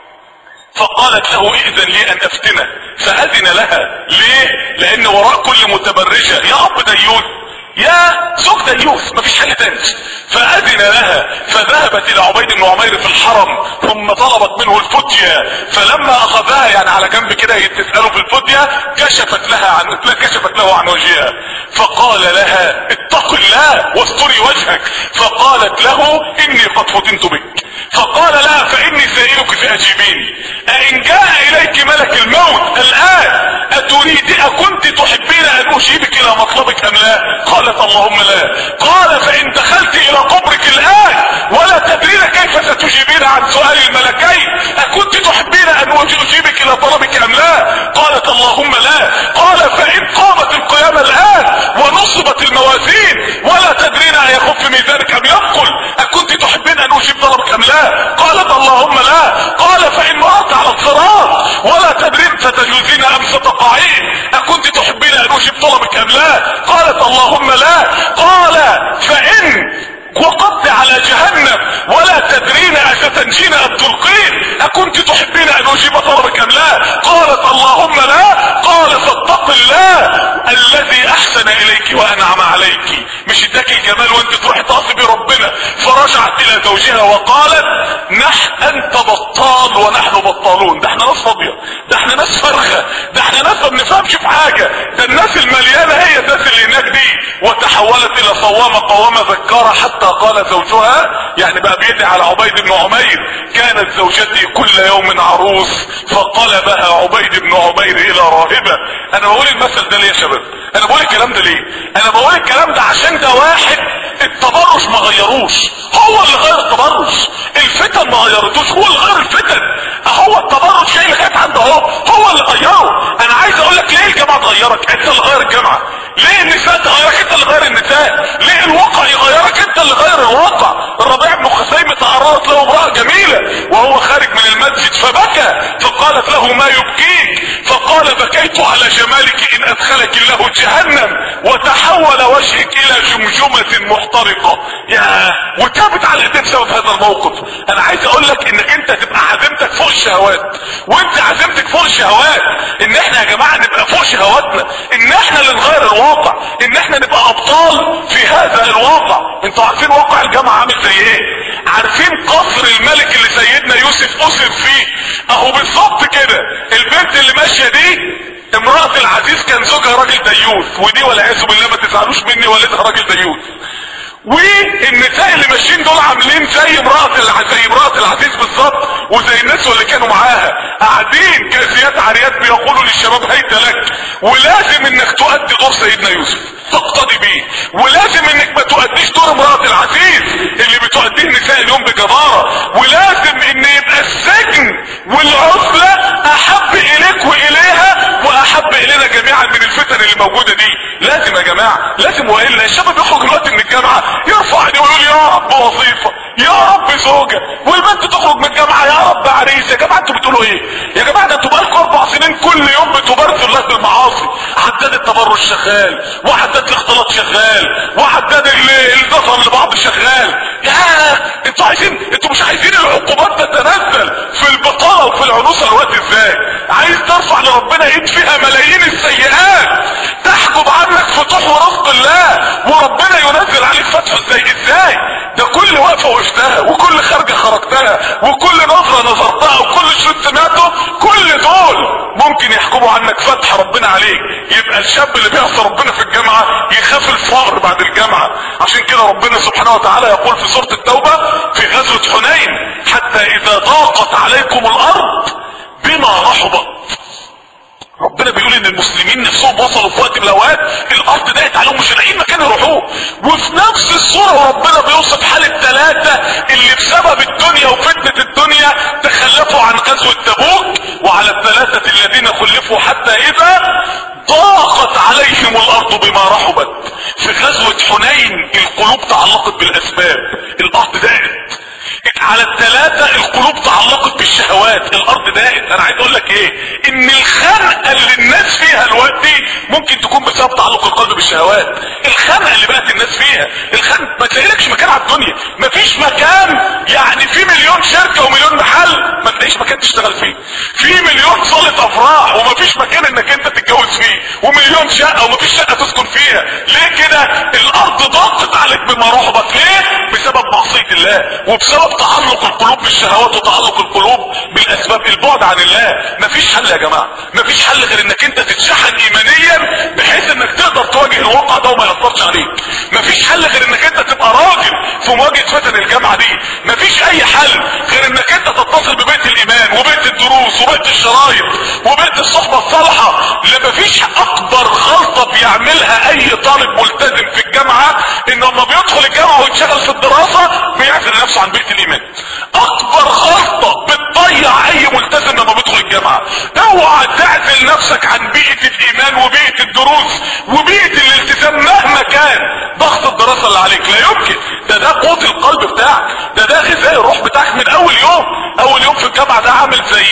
Speaker 1: فقالت له ائذن لي ان افتنه فاذن لها ليه لان وراء كل متبرجة يا اب ديون يا زوج ديوث مفيش حل تاني فاذن لها فذهبت الى عبيد بن عمير في الحرم ثم طلبت منه الفتية فلما اخذها يعني على جنب كده تسأله في الفتية كشفت لها عن كشفت له عن وجهها فقال لها اتق الله واستري وجهك فقالت له اني قد فتنت بك فقال لها فاني سائلك فاجيبيني أئن جاء إليك ملك الموت الآن أتريد أكنت تحبين أن أجيبك إلى مطلبك أم لا قالت اللهم لا قال فإن دخلت إلى قبرك الآن ولا تدرين كيف ستجيبين عن سؤال الملكين أكنت تحبين أن أجيبك إلى طلبك أم لا قالت اللهم لا قال فإن قامت القيامة الآن ونصبت الموازين ولا تدرين أن يخف في ميزانك أم يثقل أكنت تحبين أن أجيب طلبك أم لا قالت اللهم لا قال فإن مرأت على الصراط ولا تدرين ستجوزين أم ستقعين أكنت تحبين أن أجيب طلبك أم لا قالت اللهم لا قال فإن وقفت على جهنم ولا تدرين أستنجين أم تلقين أكنت تحبين أن أجيب طلبك أم لا قالت اللهم لا قال فاتق الله الذي أحسن إليك وأنعم عليك مش اداك الجمال وانت تروح تعصي ربنا فرجعت إلى زوجها وقالت نحن أنت بطال ونحن بطالون ده احنا ناس فاضية ده احنا ناس فرخة ده احنا ناس ما بنفهمش في حاجة ده الناس المليانة هي الناس اللي هناك دي وتحولت إلى صوامة قوامة ذكارة حتى قال زوجها يعني بقى بيدعي على عبيد بن عمير كانت زوجتي كل يوم عروس فقلبها عبيد بن عمير الى راهبة انا بقول المثل ده ليه يا شباب انا بقول الكلام ده ليه انا بقول الكلام ده عشان ده واحد التبرج ما غيروش هو اللي غير التبرج الفتن ما غيرتوش هو اللي غير الفتن هو التبرج شيء اللي كانت عنده اهو هو اللي غيره انا عايز اقول لك ليه الجامعه تغيرك انت اللي غير الجامعه ليه النساء تغيرك انت اللي غير النساء ليه الواقع يغيرك انت اللي غير الواقع الربيع بن خثيمة تعرضت له امرأة جميلة وهو خارج من المسجد فبكى فقالت له ما يبكيك فقال بكيت على جمالك ان ادخلك الله جهنم وتحول وجهك الى جمجمة محترقة يا وتابت على ايديه بسبب هذا الموقف انا عايز اقول لك انك انت تبقى عزيمتك فوق الشهوات وانت عزيمتك فوق الشهوات ان احنا يا جماعة نبقى فوق شهواتنا ان احنا اللي نغير الواقع ان احنا نبقى ابطال في هذا الواقع انتوا عارفين واقع الجامعة عامل زي ايه عارفين قصر الملك اللي سيدنا يوسف اسر فيه اهو بالظبط كده البنت اللي ماشية دي امرأة العزيز كان زوجها راجل ديوث ودي والعياذ بالله ما تزعلوش مني والدها راجل ديوث والنساء اللي ماشيين دول عاملين زي امرأة زي امرأة العزيز بالظبط وزي الناس اللي كانوا معاها قاعدين كاسيات عاريات بيقولوا للشباب هيت لك ولازم انك تؤدي دور سيدنا يوسف تقتدي بيه ولازم انك ما تؤديش دور امرأة العزيز اللي بتؤديه النساء اليوم بجدارة ولازم ان يبقى السجن والعزلة احب اليك واليها واحب الينا جميعا من الفتن اللي موجودة دي لازم يا جماعة لازم والا الشباب يخرج دلوقتي من الجامعة يرفع ايديه ويقول يا رب وظيفة يا رب زوجة والبنت تخرج من الجامعة يا رب عريس يا جماعة بتقولوا ايه يا جماعه ده انتوا بقالكم اربع سنين كل يوم بتبارزوا الله بالمعاصي عداد التبرج شغال وعداد الاختلاط شغال وعداد النظر لبعض شغال يا انتوا عايزين انتوا مش عايزين العقوبات تتنزل في البطاله وفي العنوسه الوقت ازاي عايز ترفع لربنا ايد فيها ملايين السيئات تحجب عنك فتوح ورزق الله وربنا ينزل عليك فتح ازاي ازاي ده كل وقفه وقفتها وكل خرجه خرجتها وكل نظره نظرتها وكل شريط سمعته كل دول ممكن يحكموا عنك فتح ربنا عليك يبقى الشاب اللي بيعصى ربنا في الجامعه يخاف الفقر بعد الجامعه عشان كده ربنا سبحانه وتعالى يقول في سوره التوبه في غزوه حنين حتى اذا ضاقت عليكم الارض بما رحبت ربنا بيقول ان المسلمين نفسهم وصلوا في وقت من الاوقات الارض ضاقت عليهم مش لاقيين مكان يروحوه وفي نفس الصوره ربنا بيوصف حال الثلاثه اللي بسبب الدنيا وفتنه الدنيا تخلفوا عن غزوه تبوك وعلى الثلاثه الذين خلفوا حتى اذا ضاقت عليهم الارض بما رحبت في غزوه حنين القلوب تعلقت بالاسباب الارض ضاقت على الثلاثة القلوب تعلقت بالشهوات الارض ضاقت انا عايز اقول لك ايه ان الخنقة اللي الناس فيها دلوقتي ممكن تكون بسبب تعلق القلب بالشهوات الخنقة اللي بقت الناس فيها الخنقة ما تلاقيلكش مكان على الدنيا مفيش مكان يعني في مليون شركة ومليون محل ما تلاقيش مكان تشتغل فيه في مليون صالة افراح ومفيش مكان انك انت تتجوز فيه ومليون شقة ومفيش شقة تسكن فيها ليه كده الارض ضاقت عليك بما رحبت ليه بسبب معصية الله وبسبب تعلق القلوب بالشهوات وتعلق القلوب بالاسباب البعد عن الله مفيش حل يا جماعة مفيش حل غير انك انت تتشحن ايمانيا بحيث انك تقدر تواجه الواقع ده وما يأثرش عليك مفيش حل غير انك انت تبقى راجل في مواجهة فتن الجامعة دي مفيش اي حل غير انك انت تتصل ببيت الايمان وبيت الدروس وبيت الشرايط وبيت الصحبة الصالحة لا مفيش اكبر غلطة بيعملها اي طالب ملتزم في الجامعة ان لما بيدخل الجامعة ويتشغل في الدراسة بيعزل نفسه عن بيت الايمان اكبر غلطة بتضيع اي ملتزم لما بيدخل الجامعة اوعى تعزل نفسك عن بيئة الايمان وبيئة الدروس وبيئة الالتزام مهما كان ضغط الدراسة اللي عليك لا يمكن ده ده قوت القلب بتاعك ده ده غذاء الروح بتاعك من اول يوم اول يوم في الجامعة ده عامل زي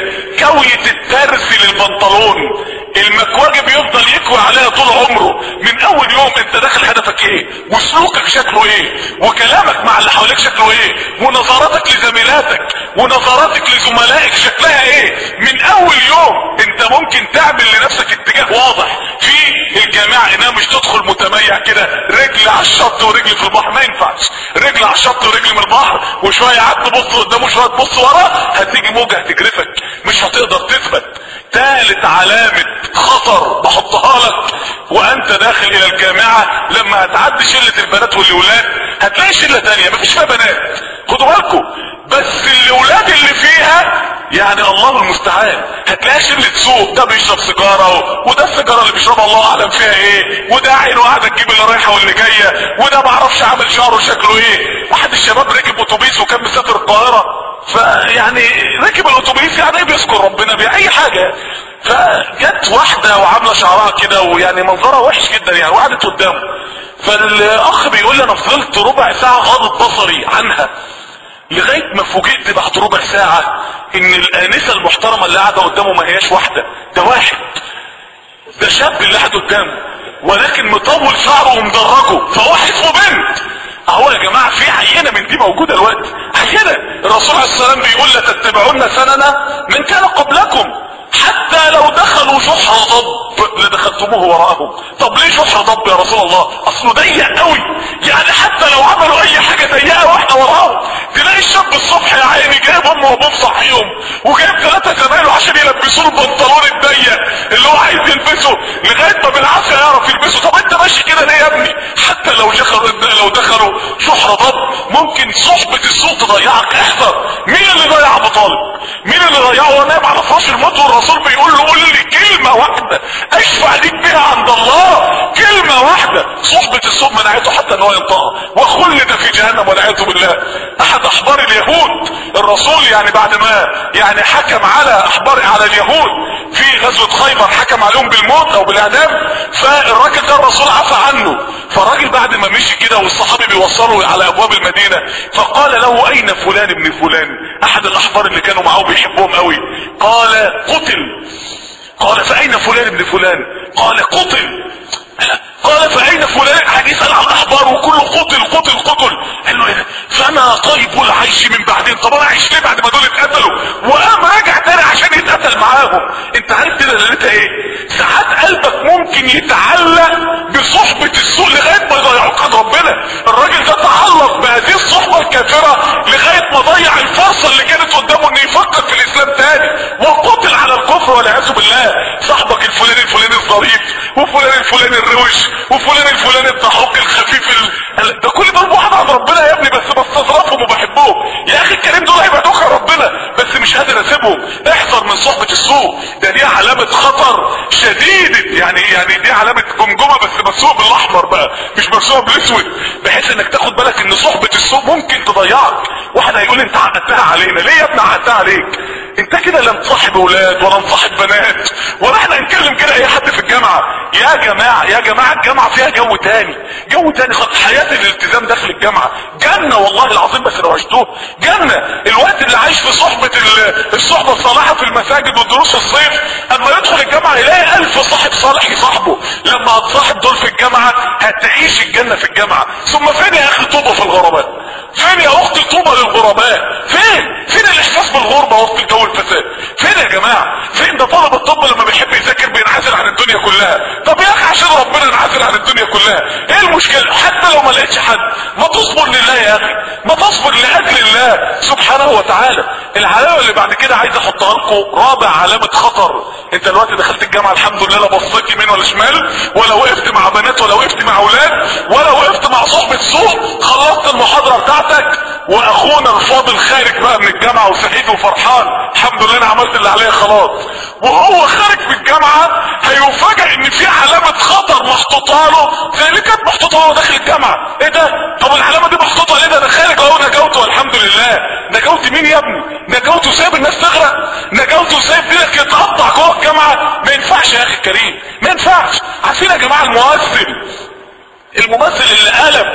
Speaker 1: كوية الترس للبنطلون المكواجي بيفضل يكوي عليها طول عمره من اول يوم انت داخل هدفك ايه وسلوكك شكله ايه وكلامك مع اللي حواليك شكله ايه ونظراتك لزميلاتك ونظراتك لزملائك شكلها ايه من اول يوم انت ممكن تعمل لنفسك اتجاه واضح في الجامعة انها مش تدخل متميع كده رجل على الشط ورجل في البحر ما ينفعش رجل على الشط ورجل من البحر وشوية قعدت تبص قدامه شوية تبص ورا هتيجي موجة هتجرفك مش هتقدر تثبت ثالث علامة خطر بحطها لك وانت داخل الى الجامعة لما هتعدي شلة البنات والولاد هتلاقي شلة تانية مفيش فيها بنات خدوا بالكم بس الاولاد اللي فيها يعني الله المستعان هتلاقي شلة سوق ده بيشرب سيجارة وده السيجارة اللي بيشربها الله اعلم فيها ايه وده عينه قاعدة تجيب اللي رايحة واللي جاية وده معرفش عامل شعره شكله ايه واحد الشباب ركب اتوبيس وكان مسافر القاهرة فيعني ركب الاتوبيس يعني ايه بيذكر ربنا باي حاجة فجت واحدة وعاملة شعرها كده ويعني منظرها وحش جدا يعني وقعدت قدامه فالاخ بيقول لي انا فضلت ربع ساعة غاضب بصري عنها لغاية ما فوجئت بعد ربع ساعة ان الانسة المحترمة اللي قاعدة قدامه ما هياش واحدة ده واحد ده شاب اللي قاعد قدامه ولكن مطول شعره ومدرجه فهو اسمه بنت اهو يا جماعة في عينة من دي موجودة الوقت عينة الرسول عليه السلام بيقول لا تتبعون سننا من كان قبلكم حتى لو دخلوا شحر ضب لدخلتموه وراءهم طب ليه شحر ضب يا رسول الله اصله ضيق قوي يعني حتى لو عملوا اي حاجة ضيقة واحنا وراهم تلاقي الشاب الصبح يا عيني جايب امه وابوه صحيهم وجايب ثلاثة زمايله عشان يلبسوه البنطلون الضيق اللي هو عايز يلبسه لغاية ما بالعافية يعرف يلبسه طب انت ماشي كده ليه يا ابني حتى لو دخلوا لو دخلوا شحر ضب ممكن صحبة السوق تضيعك احذر مين اللي ضيع ابو طالب مين اللي ضيعه هو نايم على فراش الموت والرسول بيقول له قول لي كلمة واحدة اشفع ليك بها عند الله كلمة واحدة صحبة السوق منعته حتى ان هو ينطقها وخلد في جهنم والعياذ بالله احد احد احبار اليهود الرسول يعني بعد ما يعني حكم على احبار على اليهود في غزوة خيبر حكم عليهم بالموت او بالاعدام فالراجل ده الرسول عفى عنه فالراجل بعد ما مشي كده والصحابي بيوصلوا على ابواب المدينة فقال له اين فلان ابن فلان احد الاحبار اللي كانوا معه بيحبهم قوي قال قتل قال فاين فلان ابن فلان قال قتل قال فاين فلان حديث عن الاحبار وكله قتل قتل قتل قال له ايه فانا طيب العيش من بعدين طب انا عايش ليه بعد ما دول اتقتلوا وقام راجع تاني عشان يتقتل معاهم انت عارف كده ليلتها ايه ساعات قلبك ممكن يتعلق بصحبة السوء لغاية ما يضيعوك عن ربنا الراجل ده تعلق بهذه الصحبة الكافرة لغاية ما ضيع الفرصة اللي كانت قدامه انه يفكر في الاسلام تاني وقتل على الكفر والعياذ بالله صاحبك الفلاني الفلاني الظريف وفلان الفلاني الروش وفلان الفلاني الضحوك الخفيف ال... ده كل دول بعاد عن ربنا يا ابني بس بستظرفهم وبحبهم يا اخي الكريم دول هيبعدوك عن ربنا بس مش قادر اسيبهم احذر من صحبة السوء ده دي علامة خطر شديدة يعني يعني دي علامة جمجمة بس مرسومة بالاحمر بقى مش مرسومة بالاسود بحيث انك تاخد بالك ان صحبة السوء ممكن تضيعك واحد هيقول انت عقدتها علينا ليه يا ابني عقدتها عليك انت كده لا مصاحب اولاد ولا مصاحب بنات ولا احنا نتكلم كده اي حد في الجامعة يا جماعة يا جماعة الجامعة فيها جو تاني جو تاني خط حياة الالتزام داخل الجامعة جنة والله العظيم بس لو عشتوه جنة الوقت اللي عايش في صحبة الصحبة الصالحة في المساجد والدروس الصيف اما يدخل الجامعة يلاقي الف صاحب صالح يصاحبه لما هتصاحب دول في الجامعة هتعيش الجنة في الجامعة ثم فين يا اخي طوبة في الغرباء فين يا اختي طوبة للغرباء فين فين الاحساس بالغربة وسط الجو الفساد فين يا جماعة فين ده طالب الطب لما بيحب يذاكر بينعزل عن الدنيا كلها طب يا اخي عشان ربنا انعزل عن الدنيا كلها ايه المشكلة حتى لو ما لقيتش حد ما تصبر لله يا اخي ما تصبر لاجل الله سبحانه وتعالى العلامة اللي بعد كده عايز احطها لكم رابع علامة خطر انت دلوقتي دخلت الجامعة الحمد لله لا بصيت يمين ولا شمال ولا وقفت مع بنات ولا وقفت مع اولاد ولا وقفت مع صحبة سوء خلصت المحاضرة بتاعتك واخونا الفاضل خارج بقى من الجامعة وسعيد وفرحان الحمد لله انا عملت اللي عليا خلاص وهو خارج من الجامعة هيفاجئ ان في علامة خطر محطوطة له زي اللي كانت محطوطة وهو داخل الجامعة ايه ده طب العلامة دي محطوطة ليه ده انا خارج اهو نجوت والحمد لله نجوت مين يا ابني نجوت وسايب الناس تغرق نجوت وسايب دينك يتقطع جوه الجامعة ما ينفعش يا اخي الكريم ما ينفعش عارفين يا جماعة الممثل الممثل اللي قلب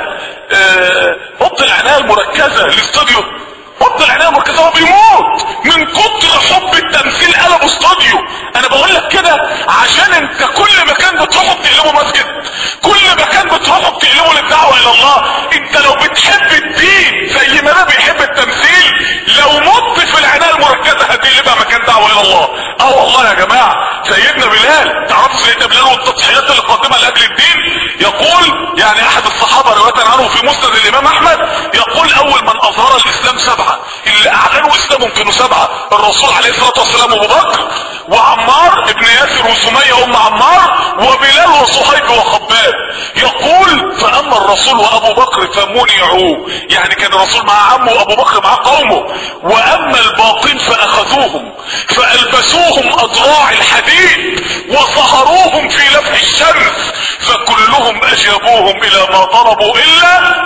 Speaker 1: اوضه العنايه المركزه الاستوديو اوضه العنايه المركزه هو بيموت من كتر حب التمثيل قلبه استوديو انا بقول لك كده عشان انت كل مكان بتروحه بتقلبه مسجد كل مكان بتروحه بتقلبه للدعوه الى الله انت لو بتحب الدين زي ما انا بيحب التمثيل لو مت في العنايه المركزه هتقلبها مكان دعوه الى الله اه والله يا جماعه سيدنا بلال تعرفوا سيدنا بلال والتضحيات اللي قدمها لاجل الدين يقول يعني احد الصحابه روايه عنه في مسند الامام احمد يقول اول من اظهر الاسلام سبعه اللي اعلنوا اسلامهم كانوا سبعه الرسول عليه الصلاه والسلام ابو بكر وعمار ابن ياسر وسميه ام عمار وبلال وصهيب وخباب يقول فاما الرسول وابو بكر فمنعوا يعني كان الرسول مع عمه وابو بكر مع قومه واما الباقين فاخذوهم فالبسوهم اضراع الحديد وصهروهم في لفح الشمس فكلهم اجابوهم الى ما طلبوا الا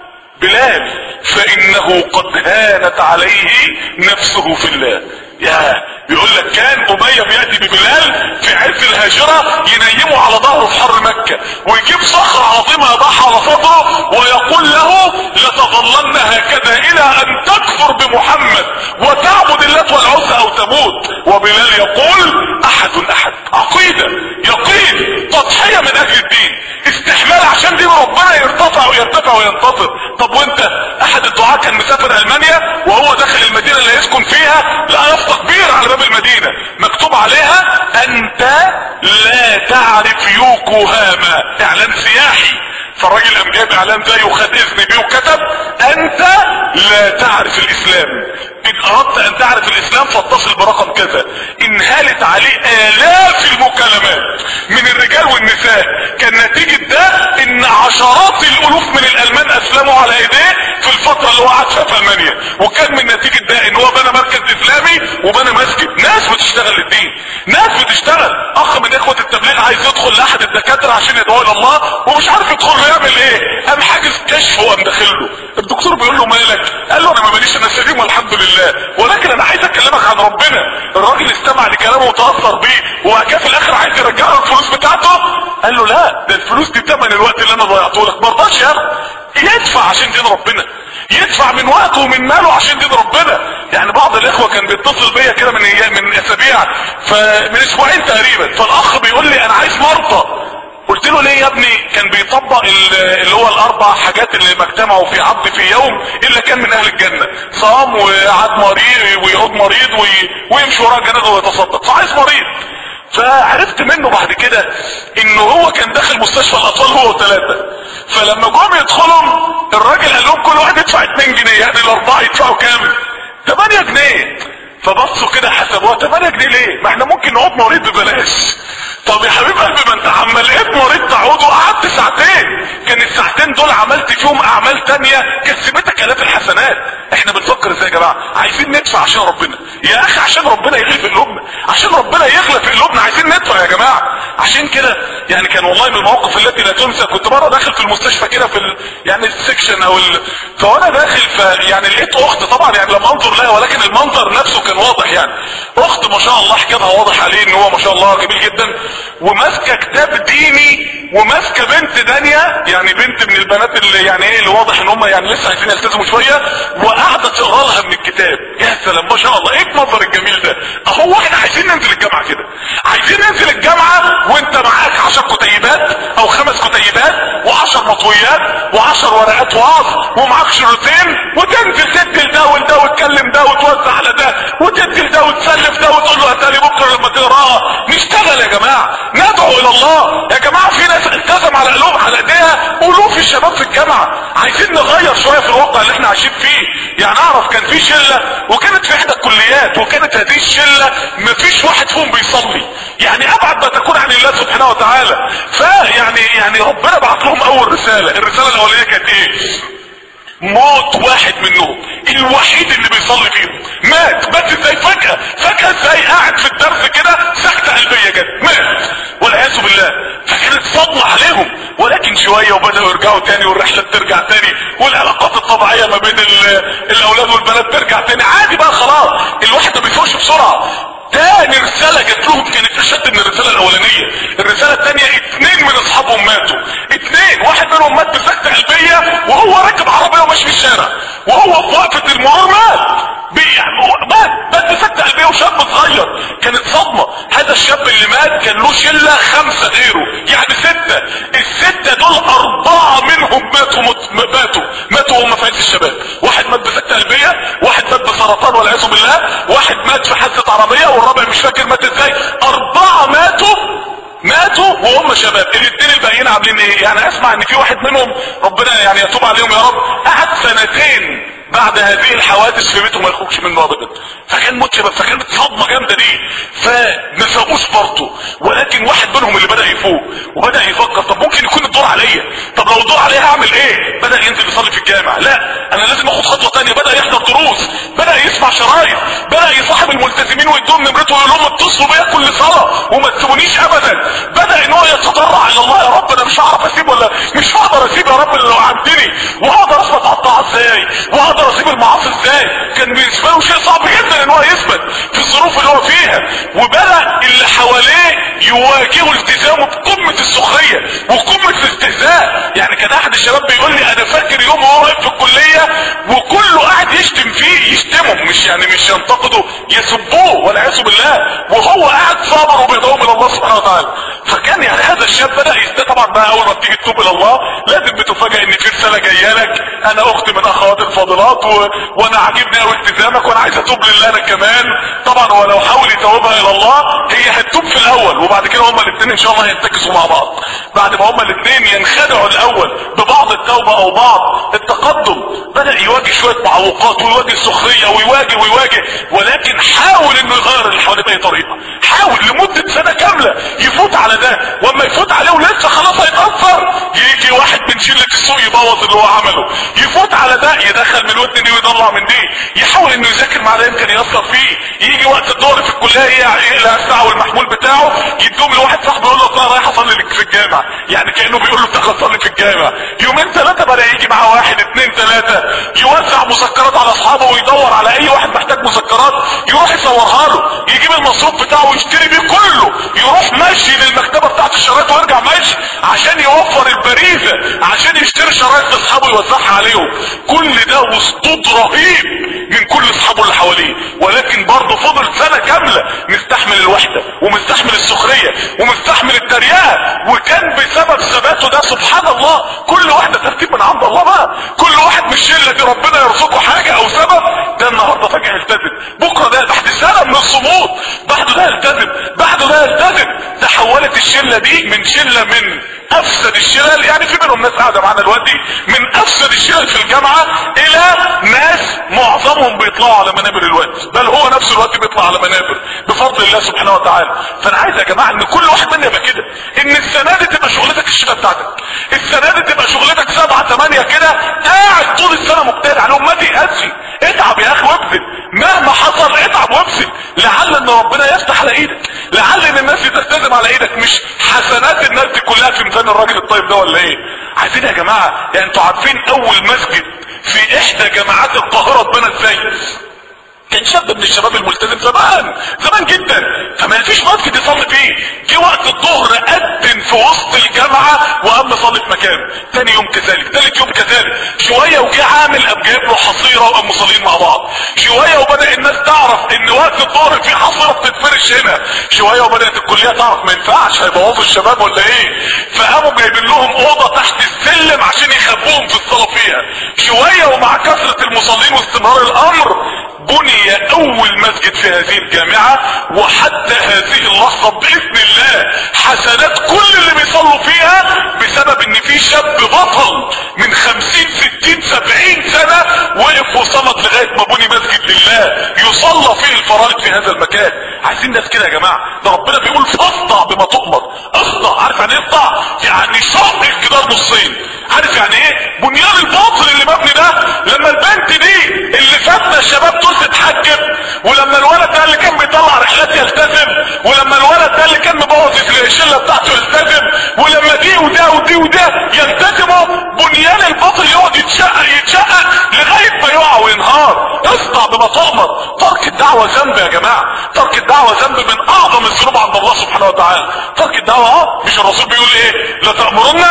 Speaker 1: بلال فانه قد هانت عليه نفسه في الله يا بيقول لك كان امية بيأتي ببلال في عز الهاجرة ينيمه على ظهره في حر مكة ويجيب صخرة عظيمة يضعها على صدره ويقول له لتظلن هكذا الى ان تكفر بمحمد وتعبد اللات والعزى او تموت وبلال يقول احد احد عقيدة يقين تضحية من اجل الدين استحمال عشان دين ربنا يرتفع ويرتفع وينتصر طب وانت احد الدعاة كان مسافر المانيا وهو داخل المدينة اللي يسكن فيها لقى يافطة كبيرة على باب المدينة مكتوب عليها انت لا تعرف يوكوهاما اعلان سياحي فالراجل قام جايب اعلان زيه وخد اذن بيه وكتب انت لا تعرف الاسلام ان اردت ان تعرف الاسلام فاتصل برقم كذا انهالت عليه الاف المكالمات من الرجال والنساء كان نتيجة ده ان عشرات الالوف من الالمان اسلموا على ايديه في الفترة اللي هو قعد فيها في المانيا وكان من نتيجة ده ان هو بنى مركز اسلامي وبنى مسجد ناس بتشتغل للدين ناس بتشتغل اخ من اخوة التبليغ عايز يدخل لاحد الدكاترة عشان يدعو الى الله ومش عارف يدخل له يعمل ايه قام حاجز كشف وقام داخل له الدكتور بيقول له مالك قال له انا ما ماليش انا سليم والحمد لله ولكن انا عايز اكلمك عن ربنا الراجل استمع لكلامه وتاثر بيه وبعد كده في الاخر عايز يرجع له الفلوس بتاعته قال له لا ده الفلوس دي تمن الوقت اللي انا ضيعته لك ما رضاش يدفع عشان دين ربنا يدفع من وقته ومن ماله عشان دين ربنا يعني بعض الاخوه كان بيتصل بيا كده من ايام من اسابيع فمن اسبوعين تقريبا فالاخ بيقول لي انا عايز مرضى قلت له ليه يا ابني كان بيطبق اللي هو الاربع حاجات اللي ما اجتمعوا في عبد في يوم الا كان من اهل الجنه صام وقعد مريض ويعود مريض ويمشي وراه الجنازه ويتصدق فعايز مريض فعرفت منه بعد كده انه هو كان داخل مستشفى الاطفال هو وثلاثه فلما جم يدخلهم الراجل قال لهم كل واحد يدفع 2 جنيه يعني الاربعه يدفعوا كام 8 جنيه فبصوا كده حسبوها 8 جنيه ليه ما احنا ممكن نقعد مريض ببلاش طب يا حبيب قلبي ما انت عم لقيت مريض تعود وقعدت ساعتين كان الساعتين دول عملت فيهم اعمال تانية كسبتك الاف الحسنات احنا بنفكر ازاي يا جماعه عايزين ندفع عشان ربنا يا اخي عشان ربنا يغلى في قلوبنا عشان ربنا يغلى في قلوبنا عايزين ندفع يا جماعه عشان كده يعني كان والله من المواقف التي لا تنسى كنت مره داخل في المستشفى كده في ال... يعني السكشن او ال... فوانا داخل ف يعني لقيت اخت طبعا يعني لما انظر لها ولكن المنظر نفسه كان واضح يعني اخت ما شاء الله حكايتها واضح عليه ان هو ما شاء الله جميل جدا وماسكه كتاب ديني وماسكه بنت دانية يعني بنت من البنات اللي يعني ايه اللي واضح ان هم يعني لسه عايزين يلتزموا شويه وقاعده تقرا لها من الكتاب يا سلام ما شاء الله ايه المنظر الجميل ده اهو احنا عايزين ننزل الجامعه كده عايزين ننزل الجامعه وانت معاك 10 كتيبات او خمس كتيبات و10 مطويات و10 ورقات وعظ ومعاك شريطين وتنزل تدي لده ولده وتكلم ده وتوزع على ده وتدي لده وتسلف ده وتقول له هتالي بكره لما تقراها نشتغل يا جماعه ندعو الى الله يا جماعه في ناس التزم على قلوب على ايديها الوف الشباب في الجامعه عايزين نغير شويه في الواقع اللي احنا عايشين فيه يعني اعرف كان في شله وكانت في احدى الكليات وكانت هذه الشله مفيش واحد فيهم بيصلي يعني ابعد ما تكون عن الله سبحانه وتعالى فيعني يعني ربنا بعت لهم اول رساله الرساله الاولانيه كانت ايه موت واحد منهم الوحيد اللي بيصلي فيهم مات مات ازاي فجأة فجأة ازاي قاعد في الدرس كده سكتة قلبية جت مات والعياذ بالله فكانت صدمة عليهم ولكن شوية وبدأوا يرجعوا تاني والرحلة بترجع تاني والعلاقات الطبيعية ما بين الاولاد والبنات ترجع تاني عادي بقى خلاص الواحد ما بيفوقش بسرعة تاني رسالة جات لهم كانت اشد من الرسالة الاولانية الرسالة التانية اتنين من اصحابهم ماتوا اتنين واحد منهم مات بسكتة قلبية وهو راكب عربية وماشي في الشارع وهو في وقفة المرور مات مات مات بسكتة قلبية وشاب صغير كانت صدمة هذا الشاب اللي مات كان له شلة خمسة غيره يعني ستة الستة دول اربعة منهم ماتوا ماتوا ماتوا وهم في عز الشباب واحد مات بسكتة قلبية واحد مات بسرطان والعياذ بالله واحد مات في حادثة عربية والرابع مش فاكر مات ازاي اربعة ماتوا ماتوا وهم شباب الاثنين الباقيين عاملين ايه يعني اسمع ان في واحد منهم ربنا يعني يتوب عليهم يا رب قعد سنتين بعد هذه الحوادث في بيته ما يخرجش منه ابدا فكان موت شباب فكانت صدمه جامده دي فما فاقوش برضه ولكن واحد منهم اللي بدا يفوق وبدا يفكر طب ممكن يكون الدور عليا طب لو الدور عليا هعمل ايه بدا ينزل يصلي في الجامع لا انا لازم اخد خطوه ثانيه بدا يحضر دروس بدا يسمع شرايط بدا يصاحب الملتزمين ويدوم نمرته ويقول لهم اتصلوا بيا كل صلاه وما تسيبونيش ابدا بدا ان هو يتضرع الى الله يا رب انا مش هعرف اسيب ولا مش هقدر اسيب يا رب اللي لو عدني وهقدر اثبت على الطاعه ازاي وهقدر اسيب المعاصي ازاي كان بالنسبه له شيء صعب جدا ان هو يثبت في الظروف اللي هو فيها وبدا اللي حواليه يواجهوا التزامه بقمه السخريه وقمه الاستهزاء يعني كان احد الشباب بيقول لي انا فاكر يوم وهو واقف في الكليه وكله قاعد يشتم فيه يشتمه مش يعني مش ينتقده يسبوه والعياذ بالله وهو قاعد صابر وبيدعو الى الله سبحانه وتعالى فكان يعني هذا الشاب بدا يست طبعا بقى اول ما بتيجي تتوب الى الله لازم بتفاجئ ان في رساله جايه لك انا اخت من اخوات الفاضلات و... وانا عاجبني قوي التزامك وانا عايز اتوب لله انا كمان طبعا ولو حاول يتوبها الى الله هي هتتوب في الاول وبعد كده هما الاثنين ان شاء الله ينتكسوا مع بعض بعد ما هما الاثنين ينخدعوا الاول ببعض التوبه او بعض التقدم بدا يواجه شويه معوقات ويواجه السخريه ويواجه ويواجه ولكن حاول انه يغير اللي حواليه باي طريقه حاول لمده سنه كامله يفوت على ده واما يفوت عليه ولسه خلاص هيتاثر يجي واحد من شله السوق يبوظ اللي هو عمله يفوت على ده يدخل من ودن دي ويطلع من دي يحاول انه يذاكر مع ده يمكن ياثر فيه يجي وقت الدور في الكليه يقلع الساعه والمحمول بتاعه يدوم لواحد صاحبه يقول له اطلع رايح اصلي لك في الجامع يعني كانه بيقول له انت صلي في الجامع يومين ثلاثه بدا يجي معاه واحد اثنين ثلاثه يوزع مسكرات على لاصحابه ويدور على اي واحد محتاج مسكرات يروح يصورها له يجيب المصروف بتاعه ويشتري بيه كله يروح ماشي للمكتبه بتاعت الشرايط ويرجع ماشي عشان يوفر البريزه عشان يشتري شرايط لاصحابه يوزعها عليهم كل ده وسطوط رهيب من كل اصحابه اللي حواليه ولكن برضه فضل سنه كامله مستحمل الوحده ومستحمل السخريه ومستحمل التريقه وكان بسبب ثباته ده سبحان الله كل واحده ترتيب من عند الله بقى كل واحد من الشله دي ربنا يرزقه حاجه او سبب ده النهارده فجاه يلتزم بكره ده بعد سنه من الصمود بعده ده يلتزم بعده ده يلتزم تحولت الشله دي من شله من افسد الشلل يعني في منهم ناس قاعده معانا دلوقتي من افسد الشلل في الجامعه الى ناس معظمهم بيطلعوا على منابر الوقت بل هو نفسه الوقت بيطلع على منابر بفضل الله سبحانه وتعالى فانا عايز يا جماعه ان كل واحد منا يبقى كده ان السنه دي تبقى شغلتك الشله بتاعتك السنه دي تبقى شغلتك سبعة ثمانية كده قاعد طول السنه مجتهد على امتي اسي اتعب يا اخي وابذل مهما حصل اتعب وابذل لعل ان ربنا يفتح على ايدك لعل ان الناس تستلزم على ايدك مش حسنات الناس دي كلها في ميزان الراجل الطيب ده ولا ايه عايزين يا جماعه يعني انتوا عارفين اول مسجد في احدى جامعات القاهره اتبنى ازاي كان شاب من الشباب الملتزم زمان زمان جدا فما فيش مسجد يصلي فيه جه وقت الظهر قدم في وسط الجامعه وقام صلي في مكانه تاني يوم كذلك تالت يوم كذلك شويه وجه عامل قام جايب له حصيره وقام مصلين مع بعض شويه وبدا الناس تعرف ان وقت الظهر في حصيره بتتفرش هنا شويه وبدات الكليه تعرف ما ينفعش هيبوظوا الشباب ولا ايه فقاموا جايبين لهم اوضه تحت السلم عشان يخبوهم في الصلاه فيها شويه ومع كثره المصلين واستمرار الامر بني اول مسجد في هذه الجامعة وحتى هذه اللحظة باذن الله حسنات كل اللي بيصلوا فيها بسبب ان في شاب بطل من خمسين ستين سبعين سنة وقف وصمت لغاية ما بني مسجد لله يصلى فيه الفرائض في هذا المكان عايزين ناس كده يا جماعة ده ربنا بيقول فاصدع بما تؤمر اصدع عارف يعني ايه اصدع يعني شق الجدار نصين عارف يعني ايه بنيان الباطل اللي مبني ده لما البنت دي اللي فاتنا الشباب دول تتحجب ولما الولد ده اللي كان بيطلع رحلات يلتزم ولما الولد ده اللي كان مبوظ الشله بتاعته يلتزم ولما دي وده ودي وده يلتزموا بنيان الباطل يقعد يتشقق يتشقق لغايه ما يقع وينهار اصدع بما تؤمر ترك الدعوه ذنب يا جماعه ترك الدعوه ذنب من اعظم الذنوب عند الله سبحانه وتعالى ترك الدعوه اه مش الرسول بيقول ايه لا تامرن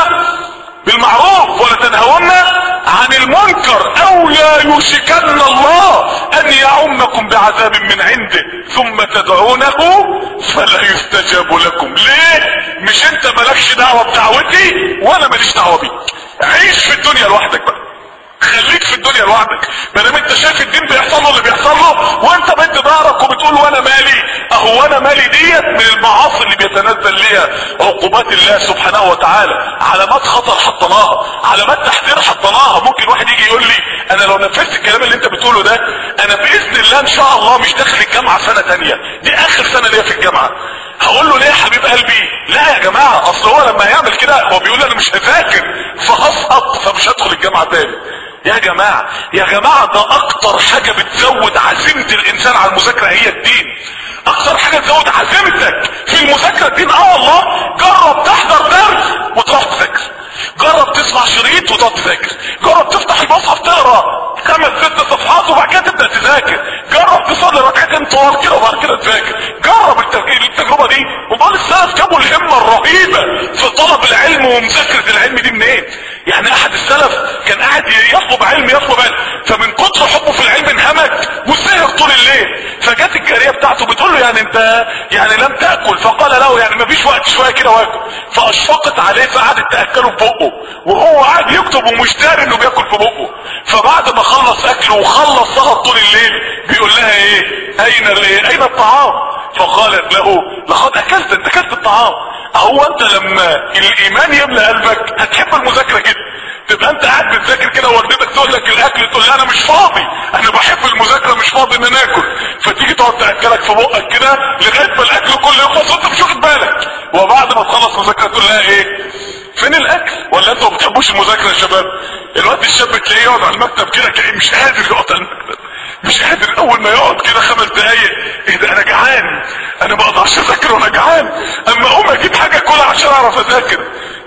Speaker 1: بالمعروف ولا تنهون عن المنكر او لا يوشكن الله ان يعمكم بعذاب من عنده ثم تدعونه فلا يستجاب لكم ليه مش انت مالكش دعوة بدعوتي وانا ماليش دعوة بيك عيش في الدنيا لوحدك بقى خليك في الدنيا لوحدك ما دام انت شايف الدين بيحصل له اللي بيحصل له وانت بنت ظهرك وبتقول وانا مالي اهو وانا مالي ديت من المعاصي اللي بيتنزل ليها عقوبات الله سبحانه وتعالى علامات خطر حطيناها علامات تحذير حطيناها ممكن واحد يجي يقول لي انا لو نفذت الكلام اللي انت بتقوله ده انا باذن الله ان شاء الله مش داخل الجامعه سنه تانية دي اخر سنه ليا في الجامعه هقول له ليه يا حبيب قلبي لا يا جماعه اصل هو لما يعمل كده هو بيقول انا مش هذاكر فهسقط فمش هدخل الجامعه تاني يا جماعة يا جماعة ده اكتر حاجة بتزود عزيمة الانسان على المذاكرة هي الدين اكتر حاجة تزود عزيمتك في المذاكرة الدين اه والله جرب تحضر درس وتروح تذاكر جرب تسمع شريط وتقعد تذاكر جرب تفتح المصحف تقرا خمس ست صفحات وبعد كده تبدا تذاكر جرب تصلي ركعتين طوال كده وبعد كده تذاكر جرب التجربه دي وبعض السلف جابوا الهمه الرهيبه في طلب العلم ومذاكره العلم دي منين يعني احد السلف كان قاعد يطلب علم يطلب علم فمن كتر حبه في العلم انهمك وسهر طول الليل فجت الجاريه بتاعته بتقول له يعني انت يعني لم تاكل فقال له يعني مفيش وقت شويه كده واكل فاشفقت عليه فقعدت تاكله في بقه وهو قاعد يكتب ومش داري انه بياكل في بقه فبعد ما خلص اكله وخلص سهر طول الليل بيقول لها ايه اين الايه اين الطعام فقالت له لقد اكلت انت اكلت الطعام هو انت لما الايمان يملى قلبك هتحب المذاكره كده تبقى انت قاعد بتذاكر كده والدتك تقول لك الاكل تقول لها انا مش فاضي انا بحب المذاكره مش فاضي ان انا اكل فتيجي تقعد تاكلك في بقك كده لغايه ما الاكل كله يخلص وانت مش واخد بالك وبعد ما تخلص مذاكره تقول لها ايه فين الاكل ولا انتوا ما بتحبوش المذاكره يا شباب الوقت الشاب تلاقيه يقعد على المكتب كده كأنه مش قادر يقعد على المكتب مش قادر اول ما يقعد كده خمس دقايق ايه ده انا جعان انا ما اقدرش اذاكر وانا جعان اما اقوم اجيب حاجه كلها عشان اعرف اذاكر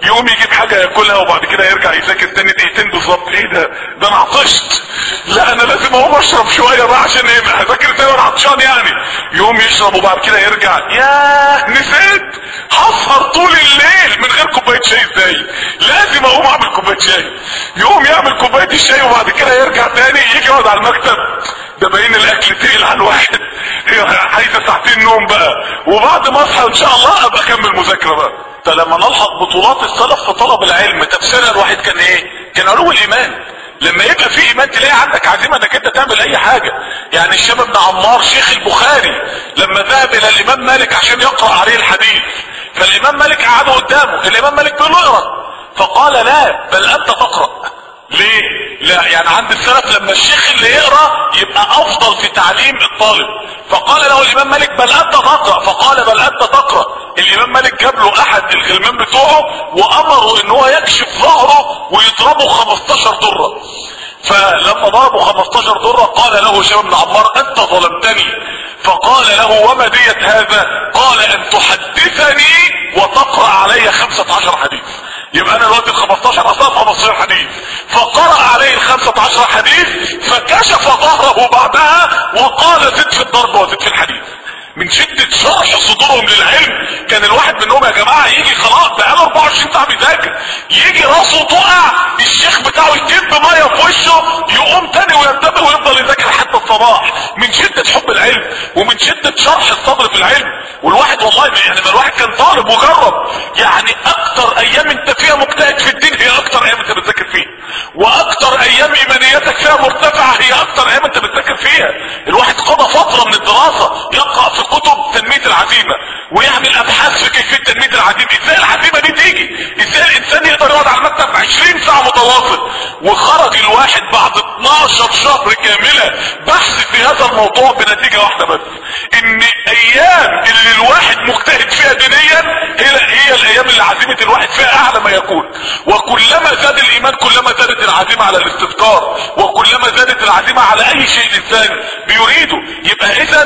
Speaker 1: يقوم يجيب حاجة ياكلها وبعد كده يرجع يذاكر تاني دقيقتين بالظبط ايه ده ده انا عطشت لا انا لازم اقوم اشرب شوية بقى عشان ايه هذاكر تاني وانا عطشان يعني يقوم يشرب وبعد كده يرجع ياه نسيت هسهر طول الليل من غير كوباية شاي ازاي لازم اقوم اعمل كوباية شاي يقوم يعمل كوباية الشاي وبعد كده يرجع تاني يجي يقعد على المكتب ده باين الاكل تقيل على الواحد عايزه ساعتين نوم بقى وبعد ما اصحى ان شاء الله ابقى اكمل مذاكره بقى فلما نلحق بطولات السلف في طلب العلم تفسيرها الواحد كان ايه كان علو الايمان لما يبقى في ايمان تلاقي عندك عزيمه انك انت تعمل اي حاجه يعني الشاب ابن عمار شيخ البخاري لما ذهب الى الامام مالك عشان يقرا عليه الحديث فالامام مالك قعده قدامه الامام مالك بيقول له اقرا فقال لا بل انت تقرا ليه لا يعني عند السلف لما الشيخ اللي يقرا يبقى افضل في تعليم الطالب فقال له الامام مالك بل انت تقرا فقال بل انت تقرا الامام مالك جاب له احد الغلمان بتوعه وامره ان هو يكشف ظهره ويضربه 15 ضره فلما ضربه 15 ضره قال له هشام بن عمار انت ظلمتني فقال له وما ديت هذا قال ان تحدثني وتقرا علي 15 حديث يبقى انا دلوقتي ال 15 اصلا 15 حديث فقرأ عليه ال 15 حديث فكشف ظهره بعدها وقال زد في الضرب وزد في الحديث من شدة شرح صدورهم للعلم كان الواحد منهم يا جماعة يجي خلاص بقاله 24 ساعة بيذاكر يجي راسه تقع الشيخ بتاعه يكب مية في وشه يقوم تاني وينتبه ويفضل يذاكر حتى الصباح من شدة حب العلم ومن شدة شرح الصدر في العلم والواحد والله يعني ما الواحد كان طالب وجرب يعني اكتر ايام انت فيها مجتهد في الدين هي اكتر ايام انت بتذاكر فيها واكتر ايام ايمانيتك فيها مرتفعة هي اكتر ايام انت بتذاكر فيها الواحد قضى فترة من الدراسة يقرأ في كتب تنمية العزيمة ويعمل ابحاث في كيفية تنمية العزيمة ازاي العزيمة دي تيجي ازاي الانسان يقدر يقعد على المكتب 20 ساعة متواصل وخرج الواحد بعد 12 شهر كاملة بحث في هذا الموضوع بنتيجة واحدة بس ان ايام اللي الواحد مجتهد فيها دينيا هي, هي الايام اللي عزيمة الواحد فيها اعلى ما يكون وكلما زاد الايمان كلما زادت العزيمة على الاستذكار وكلما زادت العزيمة على اي شيء الانسان بيريده يبقى اذا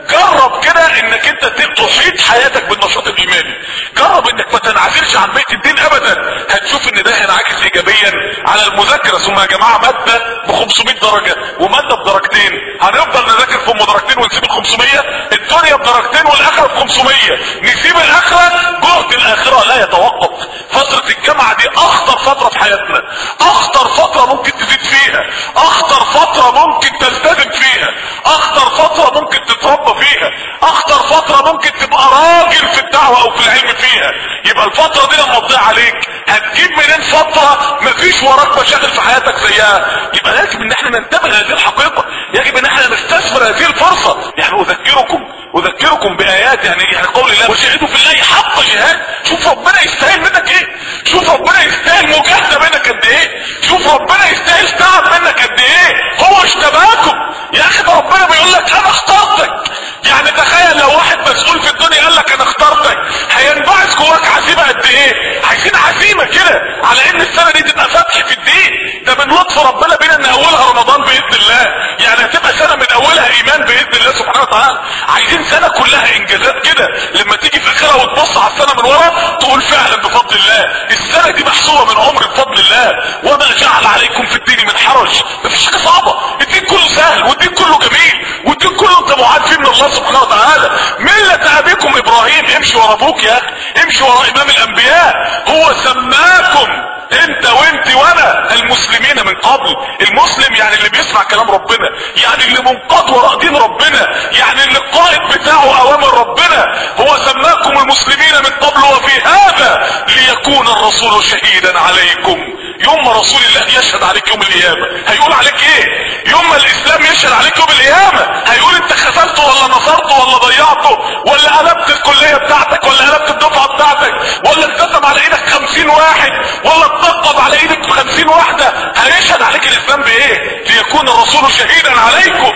Speaker 1: جرب كده انك انت تحيط حياتك بالنشاط الايماني جرب انك ما تنعزلش عن بيت الدين ابدا هتشوف ان ده هينعكس ايجابيا على المذاكره ثم يا جماعه ماده ب 500 درجه وماده بدرجتين هنفضل نذاكر في ام درجتين ونسيب ال 500 الدنيا بدرجتين والاخره ب 500 نسيب الاخره جهد الاخره لا يتوقف فتره الجامعه دي اخطر فتره في حياتنا اخطر فتره ممكن تزيد فيها اخطر فتره ممكن تلتزم فيها اخطر فتره ممكن تتربى فيها اخطر فتره ممكن تبقى راجل في الدعوه او في العلم فيها يبقى الفتره دي لما تضيع عليك هتجيب منين فتره مفيش وراك مشاغل في حياتك زيها يبقى لازم ان احنا ننتبه لهذه الحقيقه يجب ان احنا نستثمر هذه الفرصه يعني اذكركم اذكركم بايات يعني يعني قول الله وجاهدوا في الله حق جهاد شوف ربنا يستاهل منك ايه شوف ربنا يستاهل مجاهده منك قد ايه شوف ربنا يستاهل تعب منك قد ايه هو اشتباكم يا اخي ده ربنا بيقول لك انا اخترتك يعني تخيل لو واحد مسؤول في الدنيا قال لك انا اخترتك هينبعث جواك عزيمه قد ايه عايزين عزيمه كده على ان السنه دي تبقى فتح في الدين ده من لطف ربنا بينا ان اولها رمضان باذن الله يعني هتبقى سنه من اولها ايمان باذن الله سبحانه وتعالى عايزين سنه كلها انجازات كده لما تيجي في اخرها وتبص على السنه من ورا تقول فعلا بفضل الله السنه دي محسوبه من عمر بفضل الله وما جعل عليكم في الدين من حرج مفيش حاجه صعبه الدين كله سهل والدين كله جميل والدين كله انت معاد فيه من الله سبحانه وتعالى مله ابيكم ابراهيم امشي ورا ابوك يا اخي امشي ورا امام الانبياء هو سماكم انت وانت وانا المسلمين من قبل المسلم يعني اللي بيسمع كلام ربنا يعني اللي منقاد وراء دين ربنا يعني اللي القائد بتاعه اوامر ربنا هو سماكم المسلمين من قبل وفي هذا ليكون الرسول شهيدا عليكم يوم ما رسول الله يشهد عليك يوم القيامة هيقول عليك ايه يوم ما الاسلام يشهد عليك يوم القيامة هيقول انت خسرته ولا نصرته ولا ضيعته ولا قلبت الكلية بتاعتك ولا قلبت الدفعة بتاعتك ولا اتكتب على ايدك خمسين واحد ولا اتنقب على ايدك خمسين واحدة هيشهد عليك الاسلام بايه ليكون الرسول شهيدا عليكم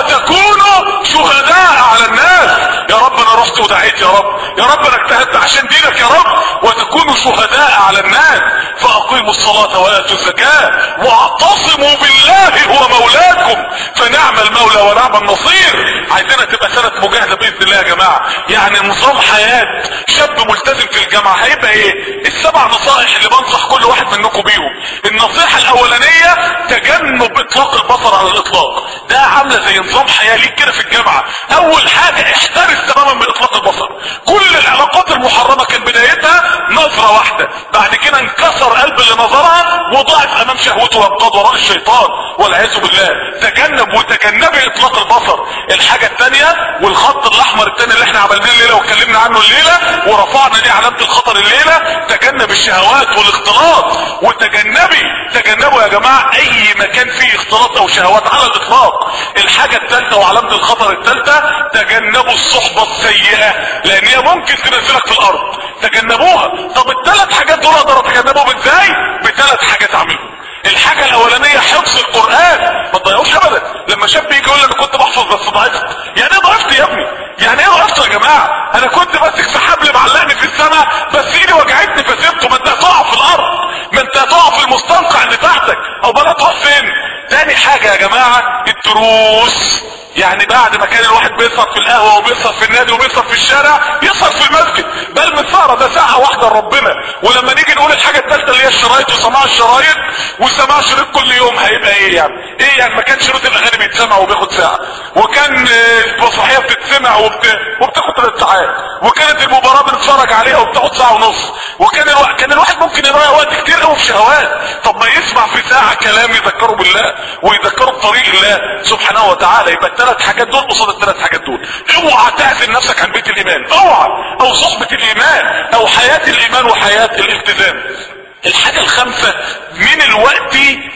Speaker 1: وتكونوا شهداء على الناس يا رب انا رحت ودعيت يا رب يا رب انا اجتهدت عشان دينك يا رب وتكونوا شهداء على الناس فاقيموا الصلاة واتوا الزكاة واعتصموا بالله هو مولاكم فنعم المولى ونعم النصير عايزينها تبقى سنة مجاهدة باذن الله يا جماعة يعني نظام حياة شاب ملتزم في الجامعة هيبقى ايه السبع نصائح اللي بنصح كل واحد منكم بيهم النصيحة الاولانية تجنب اطلاق البصر على الاطلاق ده عاملة زي نظام حياة ليك كده في الجامعة اول حاجة احترس تماما من اطلاق البصر كل العلاقات المحرمة كان بدايتها نظرة واحدة بعد كده انكسر قلب اللي نظرها وضعف امام شهوته وانقض وراء الشيطان والعياذ بالله تجنب وتجنبي اطلاق البصر الحاجة الثانية والخط الاحمر الثاني اللي احنا عملناه الليلة واتكلمنا عنه الليلة ورفعنا دي علامة الخطر الليلة تجنب الشهوات والاختلاط وتجنبي تجنبوا يا جماعة اي مكان فيه اختلاط او شهوات على الاطلاق الحاجة الثالثة وعلامة الخطر الثالثة تجنبوا الصحبة السيئة لان هي ممكن تنزلك في الارض تجنبوها طب الثلاث حاجات دول اقدر اتجنبهم ازاي بثلاث حاجات اعملهم الحاجة الاولانية حفظ القرآن ما تضيعوش ابدا لما شاب يجي يقول لي انا كنت بحفظ بس ضعفت يعني ايه ضعفت يا ابني يعني ايه ضعفت يا جماعة انا كنت ماسك في حبل معلقني في السماء بس ايدي وجعتني فسيبته ما انت هتقع في الارض ما انت هتقع في المستنقع اللي تحتك او بلا تروح فين تاني حاجة يا جماعة الدروس يعني بعد ما كان الواحد بيسهر في القهوة وبيسهر في النادي وبيسهر في الشارع يسهر في المسجد بل من سهرة ده ساعة واحدة لربنا ولما نيجي نقول الحاجة الثالثة اللي هي الشرايط وسماع الشرايط وسماع شريط كل يوم هيبقى ايه يعني ايه يعني ما كان شريط الاغاني بيتسمع وبياخد ساعة وكان المسرحية بتتسمع وبت... وبتاخد ثلاث ساعات وكانت المباراة بنتفرج عليها وبتاخد ساعة ونص وكان الو... كان الواحد ممكن يضيع وقت كتير قوي في شهوات طب ما يسمع في ساعة كلام يذكره بالله ويذكره بطريق الله سبحانه وتعالى يبقى الثلاث حاجات دول قصاد الثلاث حاجات دول اوعى تعزل نفسك عن بيت الايمان اوعى او صحبة الايمان او حياة الايمان وحياة الالتزام الحاجة الخامسة من الوقت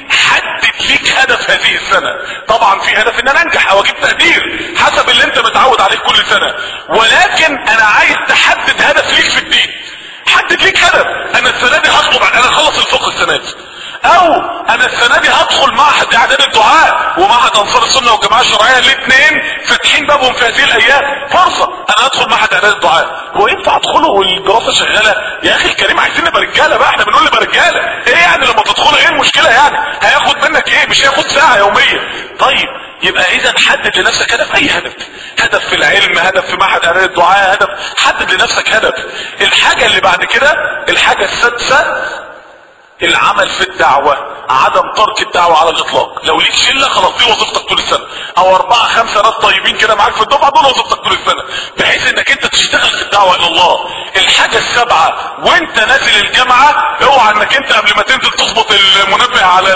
Speaker 1: حدد ليك هدف هذه السنة طبعا في هدف ان انا انجح او اجيب تقدير حسب اللي انت متعود عليه كل سنة ولكن انا عايز تحدد هدف ليك في الدين حدد ليك هدف انا السنة دي هطلب انا اخلص الفقه السنة دي او انا السنة دي هدخل معهد اعداد الدعاء ومعهد انصار السنة والجماعة الشرعية الاثنين فاتحين بابهم في هذه الايام فرصة انا هدخل معهد اعداد الدعاء هو ينفع ادخله والدراسة شغالة يا اخي الكريم عايزين نبقى رجالة بقى احنا بنقول نبقى رجالة ايه يعني لما تدخله ايه المشكلة يعني هياخد منك ايه مش هياخد ساعة يومية طيب يبقى اذا حدد لنفسك هدف اي هدف هدف في العلم هدف في معهد اعداد الدعاء هدف حدد لنفسك هدف الحاجة اللي بعد كده الحاجة السادسة العمل في الدعوة عدم ترك الدعوة على الاطلاق لو ليك شلة خلاص دي وظيفتك طول السنة او اربعة خمسة ناس طيبين كده معاك في الدفعة دول وظيفتك طول السنة بحيث انك انت تشتغل في الدعوة الى الله الحاجة السابعة وانت نازل الجامعة اوعى انك انت قبل ما تنزل تظبط المنبه على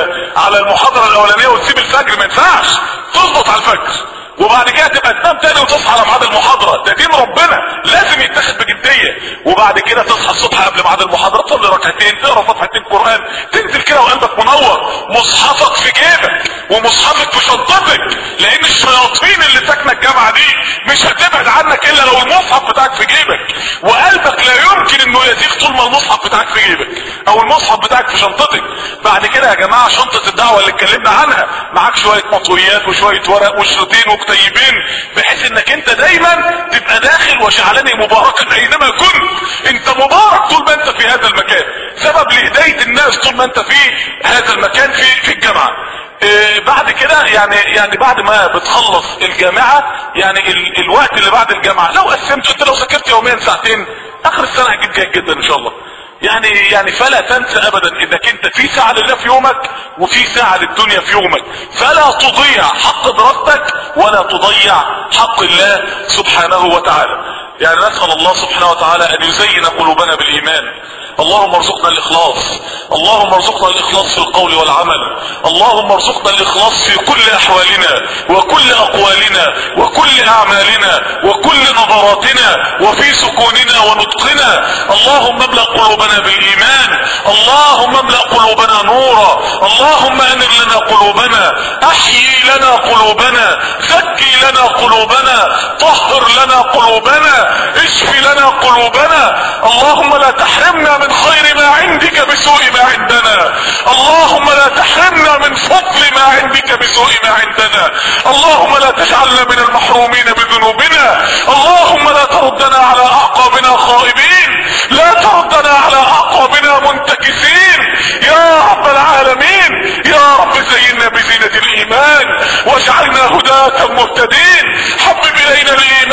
Speaker 1: على المحاضرة الاولانية وتسيب الفجر ما ينفعش تظبط على الفجر وبعد كده تبقى تنام تاني وتصحى على ميعاد المحاضرة ده دين ربنا لازم يتاخد بجدية وبعد كده تصحى الصبح قبل ميعاد المحاضرة تصلي ركعتين تقرا صفحتين قرآن تنزل كده وقلبك منور مصحفك في جيبك ومصحفك في شنطتك لان الشياطين اللي ساكنه الجامعة دي مش هتبعد عنك الا لو المصحف بتاعك في جيبك وقلبك لا يمكن انه يزيغ طول ما المصحف بتاعك في جيبك او المصحف بتاعك في شنطتك بعد كده يا جماعة شنطة الدعوة اللي اتكلمنا عنها معاك شوية مطويات وشوية ورق وشريطين وكتيبين بحيث انك انت دايما تبقى داخل وجعلني مباركا اينما كنت انت مبارك طول ما انت في هذا المكان سبب لهداية الناس طول ما انت في هذا المكان في في الجامعة إيه بعد كده يعني يعني بعد ما بتخلص الجامعة يعني ال الوقت اللي بعد الجامعة لو قسمت انت لو ذاكرت يوميا ساعتين اخر السنة هتجيب جيد جدا ان شاء الله يعني يعني فلا تنسى ابدا انك انت في ساعة لله في يومك وفي ساعة للدنيا في يومك فلا تضيع حق دراستك ولا تضيع حق الله سبحانه وتعالى يعني نسأل الله سبحانه وتعالى ان يزين قلوبنا بالايمان اللهم ارزقنا الاخلاص اللهم ارزقنا الاخلاص في القول والعمل اللهم ارزقنا الاخلاص في كل احوالنا وكل اقوالنا وكل اعمالنا وكل نظراتنا وفي سكوننا ونطقنا اللهم املأ قلوبنا بالايمان اللهم املأ قلوبنا نورا اللهم انر لنا قلوبنا احيي لنا قلوبنا زكي لنا قلوبنا طهر لنا قلوبنا اشفي لنا قلوبنا اللهم لا تحرمنا من خير ما عندك بسوء ما عندنا اللهم لا تحرمنا من فضل ما عندك بسوء ما عندنا اللهم لا تجعلنا من المحرومين بذنوبنا اللهم لا تردنا على اعقابنا خائبين لا تردنا على اعقابنا منتكسين يا رب العالمين يا رب زينا بزينة الايمان واجعلنا هداة مهتدين حبب الينا الايمان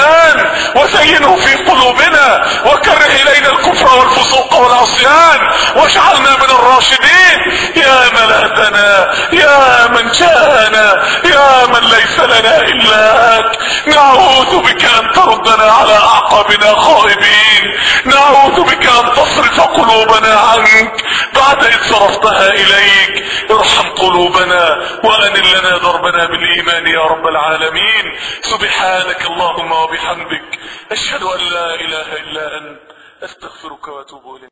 Speaker 1: الايمان وزينه في قلوبنا وكره الينا الكفر والفسوق والعصيان واجعلنا من الراشدين يا ملاذنا يا من جاءنا يا من ليس لنا الا انت نعوذ بك ان تردنا على اعقابنا خائبين نعوذ بك ان تصرف قلوبنا عنك بعد اذ صرفتها اليك ارحم قلوبنا وانل لنا ضربنا بالايمان يا رب العالمين سبحانك اللهم وبحمدك اشهد ان لا اله الا انت استغفرك واتوب اليك